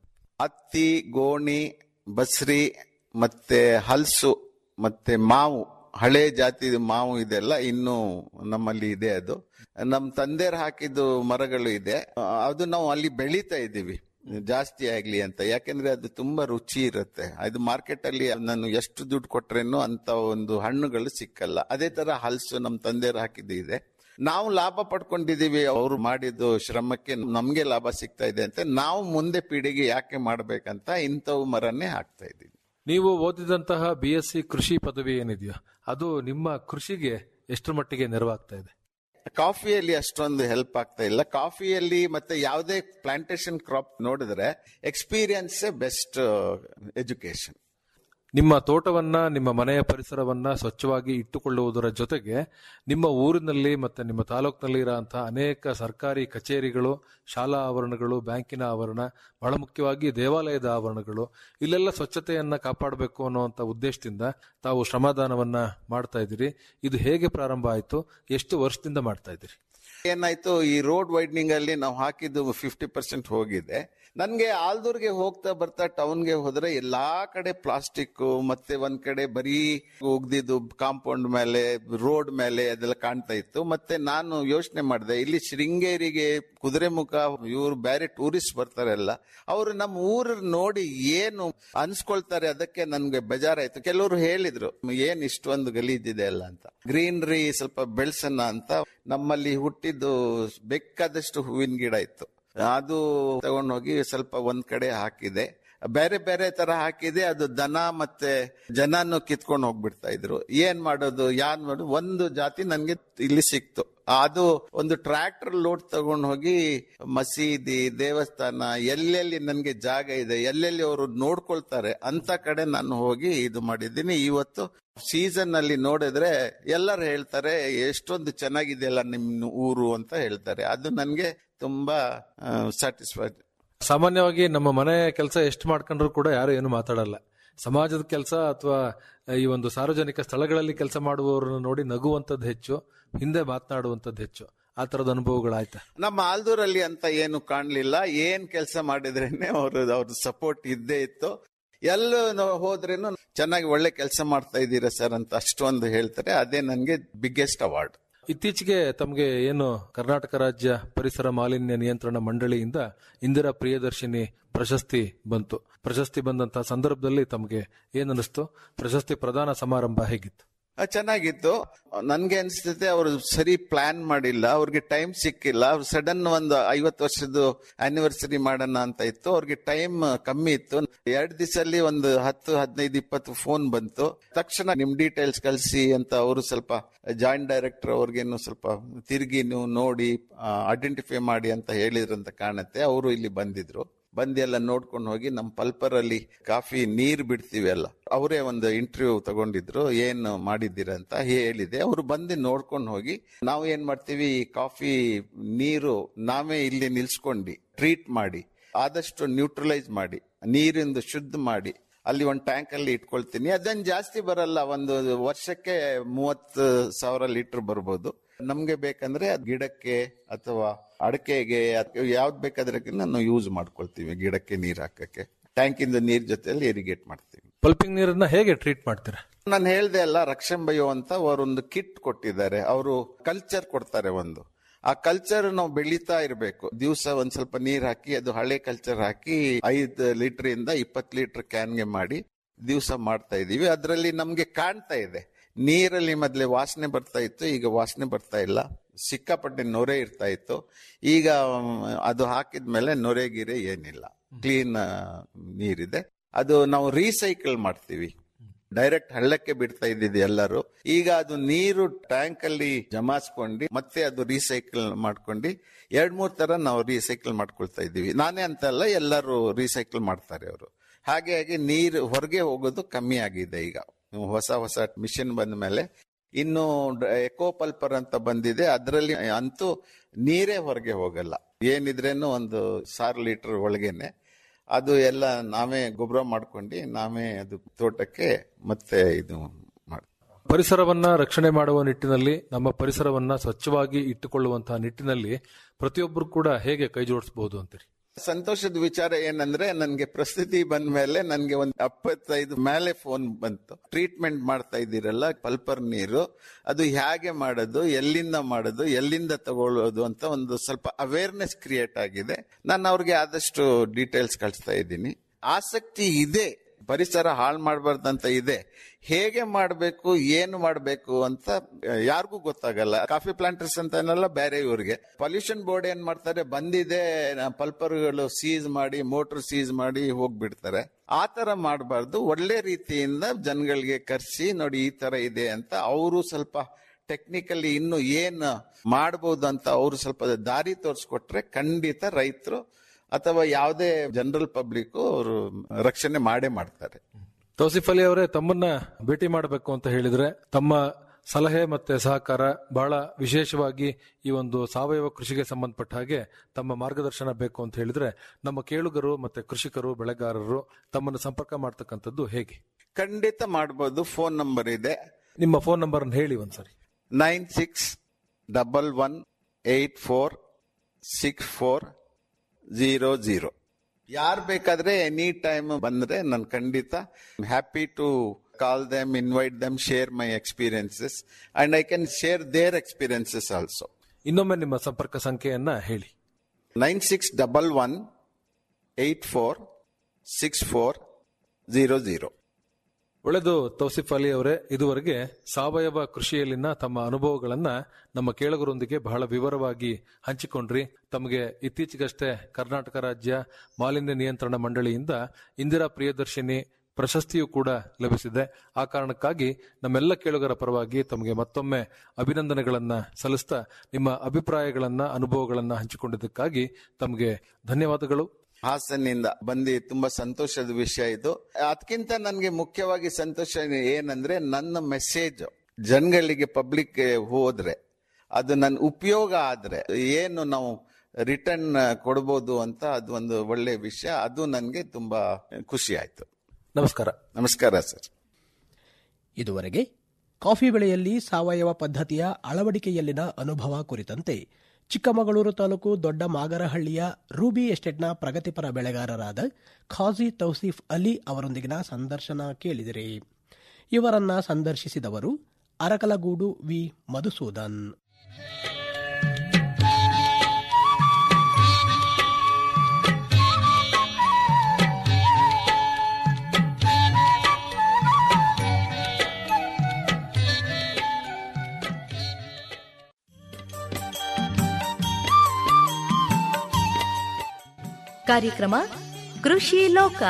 ಹತ್ತಿ ಗೋಣಿ ಬಸ್ರಿ ಮತ್ತೆ ಹಲ್ಸು ಮತ್ತೆ ಮಾವು ಹಳೆ ಜಾತಿ ಮಾವು ಇದೆಲ್ಲ ಇನ್ನು ನಮ್ಮಲ್ಲಿ ಇದೆ ಅದು ನಮ್ ತಂದೆರ್ ಹಾಕಿದ್ದು ಮರಗಳು ಇದೆ ಆ, ಅದು ನಾವು ಅಲ್ಲಿ ಬೆಳೀತಾ ಇದ್ದೀವಿ ಜಾಸ್ತಿ ಆಗ್ಲಿ ಅಂತ ಯಾಕೆಂದ್ರೆ ಅದು ತುಂಬಾ ರುಚಿ ಇರುತ್ತೆ ಅದು ಮಾರ್ಕೆಟ್ ಅಲ್ಲಿ ನಾನು ಎಷ್ಟು ದುಡ್ಡು ಕೊಟ್ರೇನು ಅಂತ ಒಂದು ಹಣ್ಣುಗಳು ಸಿಕ್ಕಲ್ಲ ಅದೇ ತರ ಹಲ್ಸು ನಮ್ ತಂದೆಯರು ಹಾಕಿದ್ದು ಇದೆ ನಾವು ಲಾಭ ಪಡ್ಕೊಂಡಿದೀವಿ ಅವರು ಮಾಡಿದ್ದು ಶ್ರಮಕ್ಕೆ ನಮ್ಗೆ ಲಾಭ ಸಿಗ್ತಾ ಇದೆ ಅಂತ ನಾವು ಮುಂದೆ ಪೀಳಿಗೆ ಯಾಕೆ ಮಾಡ್ಬೇಕಂತ ಇಂಥವು ಮರನ್ನೇ ಹಾಕ್ತಾ ಇದ್ದೀವಿ ನೀವು ಓದಿದಂತಹ ಬಿ ಎಸ್ ಸಿ ಕೃಷಿ ಪದವಿ ಏನಿದೆಯೋ ಅದು ನಿಮ್ಮ ಕೃಷಿಗೆ ಎಷ್ಟರ ಮಟ್ಟಿಗೆ ನೆರವಾಗ್ತಾ ಇದೆ ಕಾಫಿಯಲ್ಲಿ ಅಷ್ಟೊಂದು ಹೆಲ್ಪ್ ಆಗ್ತಾ ಇಲ್ಲ ಕಾಫಿಯಲ್ಲಿ ಮತ್ತೆ ಯಾವುದೇ ಪ್ಲಾಂಟೇಶನ್ ಕ್ರಾಪ್ ನೋಡಿದ್ರೆ ಎಕ್ಸ್ಪೀರಿಯನ್ಸ್ ಬೆಸ್ಟ್ ಎಜುಕೇಶನ್ ನಿಮ್ಮ ತೋಟವನ್ನ ನಿಮ್ಮ ಮನೆಯ ಪರಿಸರವನ್ನ ಸ್ವಚ್ಛವಾಗಿ ಇಟ್ಟುಕೊಳ್ಳುವುದರ ಜೊತೆಗೆ ನಿಮ್ಮ ಊರಿನಲ್ಲಿ ಮತ್ತೆ ನಿಮ್ಮ ತಾಲೂಕಿನಲ್ಲಿ ಇರುವಂತಹ ಅನೇಕ ಸರ್ಕಾರಿ ಕಚೇರಿಗಳು ಶಾಲಾ ಆವರಣಗಳು ಬ್ಯಾಂಕಿನ ಆವರಣ ಬಹಳ ಮುಖ್ಯವಾಗಿ ದೇವಾಲಯದ ಆವರಣಗಳು ಇಲ್ಲೆಲ್ಲ ಸ್ವಚ್ಛತೆಯನ್ನ ಕಾಪಾಡಬೇಕು ಅನ್ನುವಂತ ಉದ್ದೇಶದಿಂದ ತಾವು ಶ್ರಮದಾನವನ್ನ ಮಾಡ್ತಾ ಇದ್ದೀರಿ ಇದು ಹೇಗೆ ಪ್ರಾರಂಭ ಆಯಿತು ಎಷ್ಟು ವರ್ಷದಿಂದ ಮಾಡ್ತಾ ಇದ್ದೀರಿ ಏನಾಯ್ತು ಈ ರೋಡ್ ವೈಡ್ನಿಂಗ್ ಅಲ್ಲಿ ನಾವು ಹಾಕಿದ್ದು ಫಿಫ್ಟಿ ಪರ್ಸೆಂಟ್ ಹೋಗಿದೆ ನನ್ಗೆ ಆಲ್ದೂರ್ಗೆ ಹೋಗ್ತಾ ಬರ್ತಾ ಟೌನ್ಗೆ ಹೋದ್ರೆ ಎಲ್ಲಾ ಕಡೆ ಪ್ಲಾಸ್ಟಿಕ್ ಮತ್ತೆ ಒಂದ್ ಕಡೆ ಬರೀ ಉಗ್ದಿದ್ದು ಕಾಂಪೌಂಡ್ ಮೇಲೆ ರೋಡ್ ಮೇಲೆ ಅದೆಲ್ಲ ಕಾಣ್ತಾ ಇತ್ತು ಮತ್ತೆ ನಾನು ಯೋಚನೆ ಮಾಡಿದೆ ಇಲ್ಲಿ ಶೃಂಗೇರಿಗೆ ಕುದುರೆಮುಖ ಇವ್ರು ಬೇರೆ ಟೂರಿಸ್ಟ್ ಬರ್ತಾರಲ್ಲ ಅವರು ನಮ್ಮ ಊರ್ ನೋಡಿ ಏನು ಅನ್ಸ್ಕೊಳ್ತಾರೆ ಅದಕ್ಕೆ ನನ್ಗೆ ಬೇಜಾರಾಯ್ತು ಕೆಲವರು ಹೇಳಿದ್ರು ಏನ್ ಇಷ್ಟೊಂದು ಗಲೀಜಿದೆ ಅಲ್ಲ ಅಂತ ಗ್ರೀನರಿ ಸ್ವಲ್ಪ ಬೆಳ್ಸನ್ನ ಅಂತ ನಮ್ಮಲ್ಲಿ ಹುಟ್ಟಿದ್ದು ಬೇಕಾದಷ್ಟು ಹೂವಿನ ಗಿಡ ಇತ್ತು ಅದು ತಗೊಂಡೋಗಿ ಸ್ವಲ್ಪ ಒಂದ್ ಕಡೆ ಹಾಕಿದೆ ಬೇರೆ ಬೇರೆ ತರ ಹಾಕಿದೆ ಅದು ದನ ಮತ್ತೆ ಜನನು ಕಿತ್ಕೊಂಡು ಹೋಗ್ಬಿಡ್ತಾ ಇದ್ರು ಏನ್ ಮಾಡೋದು ಯಾನ್ ಮಾಡೋದು ಒಂದು ಜಾತಿ ನನ್ಗೆ ಇಲ್ಲಿ ಸಿಕ್ತು ಅದು ಒಂದು ಟ್ರ್ಯಾಕ್ಟರ್ ಲೋಡ್ ತಗೊಂಡು ಹೋಗಿ ಮಸೀದಿ ದೇವಸ್ಥಾನ ಎಲ್ಲೆಲ್ಲಿ ನನ್ಗೆ ಜಾಗ ಇದೆ ಎಲ್ಲೆಲ್ಲಿ ಅವರು ನೋಡ್ಕೊಳ್ತಾರೆ ಅಂತ ಕಡೆ ನಾನು ಹೋಗಿ ಇದು ಮಾಡಿದ್ದೀನಿ ಇವತ್ತು ಸೀಸನ್ ಅಲ್ಲಿ ನೋಡಿದ್ರೆ ಎಲ್ಲರೂ ಹೇಳ್ತಾರೆ ಎಷ್ಟೊಂದು ಚೆನ್ನಾಗಿದೆಯಲ್ಲ ನಿಮ್ ಊರು ಅಂತ ಹೇಳ್ತಾರೆ ಅದು ನನ್ಗೆ ತುಂಬಾ ಸ್ಯಾಟಿಸ್ಫೈಡ್ ಸಾಮಾನ್ಯವಾಗಿ ನಮ್ಮ ಮನೆ ಕೆಲಸ ಎಷ್ಟು ಮಾಡ್ಕೊಂಡ್ರು ಕೂಡ ಯಾರು ಏನು ಮಾತಾಡಲ್ಲ ಸಮಾಜದ ಕೆಲಸ ಅಥವಾ ಈ ಒಂದು ಸಾರ್ವಜನಿಕ ಸ್ಥಳಗಳಲ್ಲಿ ಕೆಲಸ ಮಾಡುವವರನ್ನು ನೋಡಿ ನಗುವಂಥದ್ದು ಹೆಚ್ಚು ಹಿಂದೆ ಮಾತನಾಡುವಂಥದ್ದು ಹೆಚ್ಚು ಆ ತರದ ಅನುಭವಗಳಾಯ್ತಾ ನಮ್ಮ ಆಲ್ದೂರಲ್ಲಿ ಅಂತ ಏನು ಕಾಣ್ಲಿಲ್ಲ ಏನ್ ಕೆಲಸ ಮಾಡಿದ್ರೇನೆ ಅವ್ರ ಅವ್ರ ಸಪೋರ್ಟ್ ಇದ್ದೇ ಇತ್ತು ಎಲ್ಲ ಹೋದ್ರೇನು ಚೆನ್ನಾಗಿ ಒಳ್ಳೆ ಕೆಲಸ ಮಾಡ್ತಾ ಇದ್ದೀರಾ ಸರ್ ಅಂತ ಅಷ್ಟೊಂದು ಹೇಳ್ತಾರೆ ಅದೇ ನನ್ಗೆ ಬಿಗ್ಗೆಸ್ಟ್ ಅವಾರ್ಡ್ ಇತ್ತೀಚೆಗೆ ತಮಗೆ ಏನು ಕರ್ನಾಟಕ ರಾಜ್ಯ ಪರಿಸರ ಮಾಲಿನ್ಯ ನಿಯಂತ್ರಣ ಮಂಡಳಿಯಿಂದ ಇಂದಿರಾ ಪ್ರಿಯದರ್ಶಿನಿ ಪ್ರಶಸ್ತಿ ಬಂತು ಪ್ರಶಸ್ತಿ ಬಂದಂತಹ ಸಂದರ್ಭದಲ್ಲಿ ತಮಗೆ ಏನನ್ನಿಸ್ತು ಪ್ರಶಸ್ತಿ ಪ್ರದಾನ ಸಮಾರಂಭ ಹೇಗಿತ್ತು ಆ, ಚೆನ್ನಾಗಿತ್ತು ನನ್ಗೆ ಅನ್ಸ್ತೈತೆ ಅವರು ಸರಿ ಪ್ಲಾನ್ ಮಾಡಿಲ್ಲ ಅವ್ರಿಗೆ ಟೈಮ್ ಸಿಕ್ಕಿಲ್ಲ ಅವ್ರು ಸಡನ್ ಒಂದು ಐವತ್ತು ವರ್ಷದ ಆನಿವರ್ಸರಿ ಮಾಡೋಣ ಅಂತ ಇತ್ತು ಅವ್ರಿಗೆ ಟೈಮ್ ಕಮ್ಮಿ ಇತ್ತು ಎರಡ್ ದಿವಸಲ್ಲಿ ಒಂದು ಹತ್ತು ಹದಿನೈದು ಇಪ್ಪತ್ತು ಫೋನ್ ಬಂತು ತಕ್ಷಣ ನಿಮ್ ಡೀಟೇಲ್ಸ್ ಕಳಿಸಿ ಅಂತ ಅವರು ಸ್ವಲ್ಪ ಜಾಯಿಂಟ್ ಡೈರೆಕ್ಟರ್ ಅವ್ರಿಗೇನು ಸ್ವಲ್ಪ ತಿರುಗಿ ನೀವು ನೋಡಿ ಐಡೆಂಟಿಫೈ ಮಾಡಿ ಅಂತ ಹೇಳಿದ್ರಂತ ಕಾಣುತ್ತೆ ಅವರು ಇಲ್ಲಿ ಬಂದಿದ್ರು ಬಂದು ಎಲ್ಲ ನೋಡ್ಕೊಂಡು ಹೋಗಿ ನಮ್ಮ ಪಲ್ಪರಲ್ಲಿ ಕಾಫಿ ನೀರ್ ಬಿಡ್ತೀವಿ ಅಲ್ಲ ಅವರೇ ಒಂದು ಇಂಟರ್ವ್ಯೂ ತಗೊಂಡಿದ್ರು ಏನು ಮಾಡಿದ್ದೀರ ಅಂತ ಹೇಳಿದೆ ಅವರು ಬಂದು ನೋಡ್ಕೊಂಡು ಹೋಗಿ ನಾವು ಏನ್ ಮಾಡ್ತೀವಿ ಈ ಕಾಫಿ ನೀರು ನಾವೇ ಇಲ್ಲಿ ನಿಲ್ಸ್ಕೊಂಡು ಟ್ರೀಟ್ ಮಾಡಿ ಆದಷ್ಟು ನ್ಯೂಟ್ರಲೈಸ್ ಮಾಡಿ ನೀರಿಂದು ಶುದ್ಧ ಮಾಡಿ ಅಲ್ಲಿ ಒಂದು ಟ್ಯಾಂಕ್ ಅಲ್ಲಿ ಇಟ್ಕೊಳ್ತೀನಿ ಅದನ್ ಜಾಸ್ತಿ ಬರಲ್ಲ ಒಂದು ವರ್ಷಕ್ಕೆ ಮೂವತ್ತು ಸಾವಿರ ಲೀಟರ್ ಬರ್ಬೋದು ನಮ್ಗೆ ಬೇಕಂದ್ರೆ ಅದ್ ಗಿಡಕ್ಕೆ ಅಥವಾ ಅಡಕೆಗೆ ಯಾವ್ದು ಬೇಕಾದ್ರೆ ನಾವು ಯೂಸ್ ಮಾಡ್ಕೊಳ್ತೀವಿ ಗಿಡಕ್ಕೆ ನೀರ್ ಹಾಕಕ್ಕೆ ಟ್ಯಾಂಕಿಂದ ನೀರ್ ಜೊತೆಯಲ್ಲಿ ಇರಿಗೇಟ್ ಮಾಡ್ತೀವಿ ಪಲ್ಪಿಂಗ್ ನೀರನ್ನ ಹೇಗೆ ಟ್ರೀಟ್ ಮಾಡ್ತೀರಾ ನಾನು ಹೇಳ್ದೆ ಅಲ್ಲ ರಕ್ಷಂಬಯ್ಯೋ ಅಂತ ಅವರೊಂದು ಕಿಟ್ ಕೊಟ್ಟಿದ್ದಾರೆ ಅವರು ಕಲ್ಚರ್ ಕೊಡ್ತಾರೆ ಒಂದು ಆ ಕಲ್ಚರ್ ನಾವು ಬೆಳೀತಾ ಇರಬೇಕು ದಿವಸ ಒಂದ್ ಸ್ವಲ್ಪ ನೀರ್ ಹಾಕಿ ಅದು ಹಳೆ ಕಲ್ಚರ್ ಹಾಕಿ ಐದು ಲೀಟರ್ ಇಂದ ಇಪ್ಪತ್ತು ಲೀಟರ್ ಕ್ಯಾನ್ಗೆ ಮಾಡಿ ದಿವಸ ಮಾಡ್ತಾ ಇದೀವಿ ಅದರಲ್ಲಿ ನಮ್ಗೆ ಕಾಣ್ತಾ ಇದೆ ನೀರಲ್ಲಿ ಮೊದ್ಲೇ ವಾಸನೆ ಬರ್ತಾ ಇತ್ತು ಈಗ ವಾಸನೆ ಬರ್ತಾ ಇಲ್ಲ ಸಿಕ್ಕಾಪಟ್ಟೆ ನೊರೆ ಇರ್ತಾ ಇತ್ತು ಈಗ ಮ್, ಅದು ಹಾಕಿದ್ಮೇಲೆ ನೊರೆ ಗಿರೆ ಏನಿಲ್ಲ ಕ್ಲೀನ್ ನೀರಿದೆ ಅದು ನಾವು ರೀಸೈಕಲ್ ಮಾಡ್ತೀವಿ ಡೈರೆಕ್ಟ್ ಹಳ್ಳಕ್ಕೆ ಬಿಡ್ತಾ ಇದ್ದಿದ್ದು ಎಲ್ಲರೂ ಈಗ ಅದು ನೀರು ಟ್ಯಾಂಕ್ ಅಲ್ಲಿ ಜಮಾಯಿಸ್ಕೊಂಡು ಮತ್ತೆ ಅದು ರೀಸೈಕಲ್ ಮಾಡ್ಕೊಂಡು ಎರಡ್ ಮೂರ್ ತರ ನಾವು ರೀಸೈಕಲ್ ಮಾಡ್ಕೊಳ್ತಾ ಇದ್ದೀವಿ ನಾನೇ ಅಂತ ಅಲ್ಲ ಎಲ್ಲರೂ ರೀಸೈಕಲ್ ಮಾಡ್ತಾರೆ ಅವರು ಹಾಗೆ ಹಾಗೆ ನೀರು ಹೊರಗೆ ಹೋಗೋದು ಕಮ್ಮಿ ಆಗಿದೆ ಈಗ ಹೊಸ ಹೊಸ ಮಿಷಿನ್ ಬಂದ ಮೇಲೆ ಇನ್ನು ಎಕೋ ಪಲ್ಪರ್ ಅಂತ ಬಂದಿದೆ ಅದರಲ್ಲಿ ಅಂತೂ ನೀರೇ ಹೊರಗೆ ಹೋಗಲ್ಲ ಏನಿದ್ರೇನು ಒಂದು ಸಾವಿರ ಲೀಟರ್ ಒಳಗೇನೆ ಅದು ಎಲ್ಲ ನಾವೇ ಗೊಬ್ಬರ ಮಾಡ್ಕೊಂಡು ನಾವೇ ಅದು ತೋಟಕ್ಕೆ ಮತ್ತೆ ಇದು ಮಾಡ್ ಪರಿಸರವನ್ನ ರಕ್ಷಣೆ ಮಾಡುವ ನಿಟ್ಟಿನಲ್ಲಿ ನಮ್ಮ ಪರಿಸರವನ್ನ ಸ್ವಚ್ಛವಾಗಿ ಇಟ್ಟುಕೊಳ್ಳುವಂತಹ ನಿಟ್ಟಿನಲ್ಲಿ ಪ್ರತಿಯೊಬ್ಬರು ಕೂಡ ಹೇಗೆ ಕೈ ಜೋಡಿಸಬಹುದು ಅಂತೀರಿ ಸಂತೋಷದ ವಿಚಾರ ಏನಂದ್ರೆ ನನ್ಗೆ ಪ್ರಸ್ತುತಿ ಬಂದ ಮೇಲೆ ನನ್ಗೆ ಒಂದು ಎಪ್ಪತ್ತೈದು ಮೇಲೆ ಫೋನ್ ಬಂತು ಟ್ರೀಟ್ಮೆಂಟ್ ಮಾಡ್ತಾ ಇದ್ದೀರಲ್ಲ ಪಲ್ಪರ್ ನೀರು ಅದು ಹೇಗೆ ಮಾಡೋದು ಎಲ್ಲಿಂದ ಮಾಡೋದು ಎಲ್ಲಿಂದ ತಗೊಳ್ಳೋದು ಅಂತ ಒಂದು ಸ್ವಲ್ಪ ಅವೇರ್ನೆಸ್ ಕ್ರಿಯೇಟ್ ಆಗಿದೆ ನಾನು ಅವ್ರಿಗೆ ಆದಷ್ಟು ಡೀಟೇಲ್ಸ್ ಕಳಿಸ್ತಾ ಇದ್ದೀನಿ ಆಸಕ್ತಿ ಇದೆ ಪರಿಸರ ಹಾಳು ಮಾಡಬಾರ್ದಂತ ಇದೆ ಹೇಗೆ ಮಾಡಬೇಕು ಏನು ಮಾಡಬೇಕು ಅಂತ ಯಾರಿಗೂ ಗೊತ್ತಾಗಲ್ಲ ಕಾಫಿ ಪ್ಲಾಂಟರ್ಸ್ ಅಂತ ಅನ್ನಲ್ಲ ಬೇರೆ ಇವ್ರಿಗೆ ಪೊಲ್ಯೂಷನ್ ಬೋರ್ಡ್ ಏನ್ ಮಾಡ್ತಾರೆ ಬಂದಿದೆ ಪಲ್ಪರ್ಗಳು ಸೀಸ್ ಮಾಡಿ ಮೋಟರ್ ಸೀಸ್ ಮಾಡಿ ಹೋಗ್ಬಿಡ್ತಾರೆ ಆ ತರ ಮಾಡಬಾರ್ದು ಒಳ್ಳೆ ರೀತಿಯಿಂದ ಜನಗಳಿಗೆ ಕರ್ಸಿ ನೋಡಿ ಈ ತರ ಇದೆ ಅಂತ ಅವರು ಸ್ವಲ್ಪ ಟೆಕ್ನಿಕಲಿ ಇನ್ನು ಏನ್ ಮಾಡಬಹುದು ಅಂತ ಅವರು ಸ್ವಲ್ಪ ದಾರಿ ತೋರಿಸ್ಕೊಟ್ರೆ ಖಂಡಿತ ರೈತರು ಅಥವಾ ಯಾವುದೇ ಜನರಲ್ ಪಬ್ಲಿಕ್ ಅವರು ರಕ್ಷಣೆ ಮಾಡೇ ಮಾಡ್ತಾರೆ ತೌಸಿಫ್ ಅಲಿ ಅವರೇ ತಮ್ಮನ್ನ ಭೇಟಿ ಮಾಡಬೇಕು ಅಂತ ಹೇಳಿದ್ರೆ ತಮ್ಮ ಸಲಹೆ ಮತ್ತೆ ಸಹಕಾರ ಬಹಳ ವಿಶೇಷವಾಗಿ ಈ ಒಂದು ಸಾವಯವ ಕೃಷಿಗೆ ಸಂಬಂಧಪಟ್ಟ ಹಾಗೆ ತಮ್ಮ ಮಾರ್ಗದರ್ಶನ ಬೇಕು ಅಂತ ಹೇಳಿದ್ರೆ ನಮ್ಮ ಕೇಳುಗರು ಮತ್ತೆ ಕೃಷಿಕರು ಬೆಳೆಗಾರರು ತಮ್ಮನ್ನು ಸಂಪರ್ಕ ಮಾಡ್ತಕ್ಕಂಥದ್ದು ಹೇಗೆ ಖಂಡಿತ ಮಾಡಬಹುದು ಫೋನ್ ನಂಬರ್ ಇದೆ ನಿಮ್ಮ ಫೋನ್ ನಂಬರ್ ಹೇಳಿ ಒಂದ್ಸರಿ nine six double one eight four six four zero zero ಯಾರು ಬೇಕಾದ್ರೆ ಎನಿ ಟೈಮ್ ಬಂದ್ರೆ ನಾನು ಖಂಡಿತ happy to call them invite them share my experiences and I can share their experiences also ಇನ್ನೊಮ್ಮೆ ನಿಮ್ಮ ಸಂಪರ್ಕ ಸಂಖ್ಯೆಯನ್ನ ಹೇಳಿ nine six double one eight four six four zero zero ಒಳ್ಳೆದು ತೌಸಿಫ್ ಅಲಿ ಅವರೇ ಇದುವರೆಗೆ ಸಾವಯವ ಕೃಷಿಯಲ್ಲಿನ ತಮ್ಮ ಅನುಭವಗಳನ್ನ ನಮ್ಮ ಕೇಳುಗರೊಂದಿಗೆ ಬಹಳ ವಿವರವಾಗಿ ಹಂಚಿಕೊಂಡ್ರಿ ತಮಗೆ ಇತ್ತೀಚೆಗಷ್ಟೇ ಕರ್ನಾಟಕ ರಾಜ್ಯ ಮಾಲಿನ್ಯ ನಿಯಂತ್ರಣ ಮಂಡಳಿಯಿಂದ ಇಂದಿರಾ ಪ್ರಿಯದರ್ಶಿನಿ ಪ್ರಶಸ್ತಿಯೂ ಕೂಡ ಲಭಿಸಿದೆ ಆ ಕಾರಣಕ್ಕಾಗಿ ನಮ್ಮೆಲ್ಲ ಕೇಳುಗರ ಪರವಾಗಿ ತಮಗೆ ಮತ್ತೊಮ್ಮೆ ಅಭಿನಂದನೆಗಳನ್ನ ಸಲ್ಲಿಸ್ತಾ ನಿಮ್ಮ ಅಭಿಪ್ರಾಯಗಳನ್ನ ಅನುಭವಗಳನ್ನ ಹಂಚಿಕೊಂಡಿದ್ದಕ್ಕಾಗಿ ತಮಗೆ ಧನ್ಯವಾದಗಳು ಹಾಸನ್ನಿಂದ ಬಂದು ತುಂಬಾ ಸಂತೋಷದ ವಿಷಯ ಇದು ಅದಕ್ಕಿಂತ ನನಗೆ ಮುಖ್ಯವಾಗಿ ಸಂತೋಷ ಏನಂದ್ರೆ ನನ್ನ ಮೆಸೇಜ್ ಜನಗಳಿಗೆ ಪಬ್ಲಿಕ್ ಹೋದ್ರೆ ಅದು ನನ್ನ ಉಪಯೋಗ ಆದ್ರೆ ಏನು ನಾವು ರಿಟರ್ನ್ ಕೊಡ್ಬೋದು ಅಂತ ಅದು ಒಂದು ಒಳ್ಳೆ ವಿಷಯ ಅದು ನನಗೆ ತುಂಬಾ ಖುಷಿ ಆಯ್ತು ನಮಸ್ಕಾರ ನಮಸ್ಕಾರ ಸರ್ ಇದುವರೆಗೆ ಕಾಫಿ ಬೆಳೆಯಲ್ಲಿ ಸಾವಯವ ಪದ್ಧತಿಯ ಅಳವಡಿಕೆಯಲ್ಲಿನ ಅನುಭವ ಕುರಿತಂತೆ ಚಿಕ್ಕಮಗಳೂರು ತಾಲೂಕು ದೊಡ್ಡ ಮಾಗರಹಳ್ಳಿಯ ರೂಬಿ ಎಸ್ಟೇಟ್ನ ಪ್ರಗತಿಪರ ಬೆಳೆಗಾರರಾದ ಖಾಜಿ ತೌಸೀಫ್ ಅಲಿ ಅವರೊಂದಿಗಿನ ಸಂದರ್ಶನ ಕೇಳಿದಿರಿ ಇವರನ್ನ ಸಂದರ್ಶಿಸಿದವರು ಅರಕಲಗೂಡು ವಿ ಮಧುಸೂದನ್ ಕಾರ್ಯಕ್ರಮ ಕೃಷಿ ಲೋಕ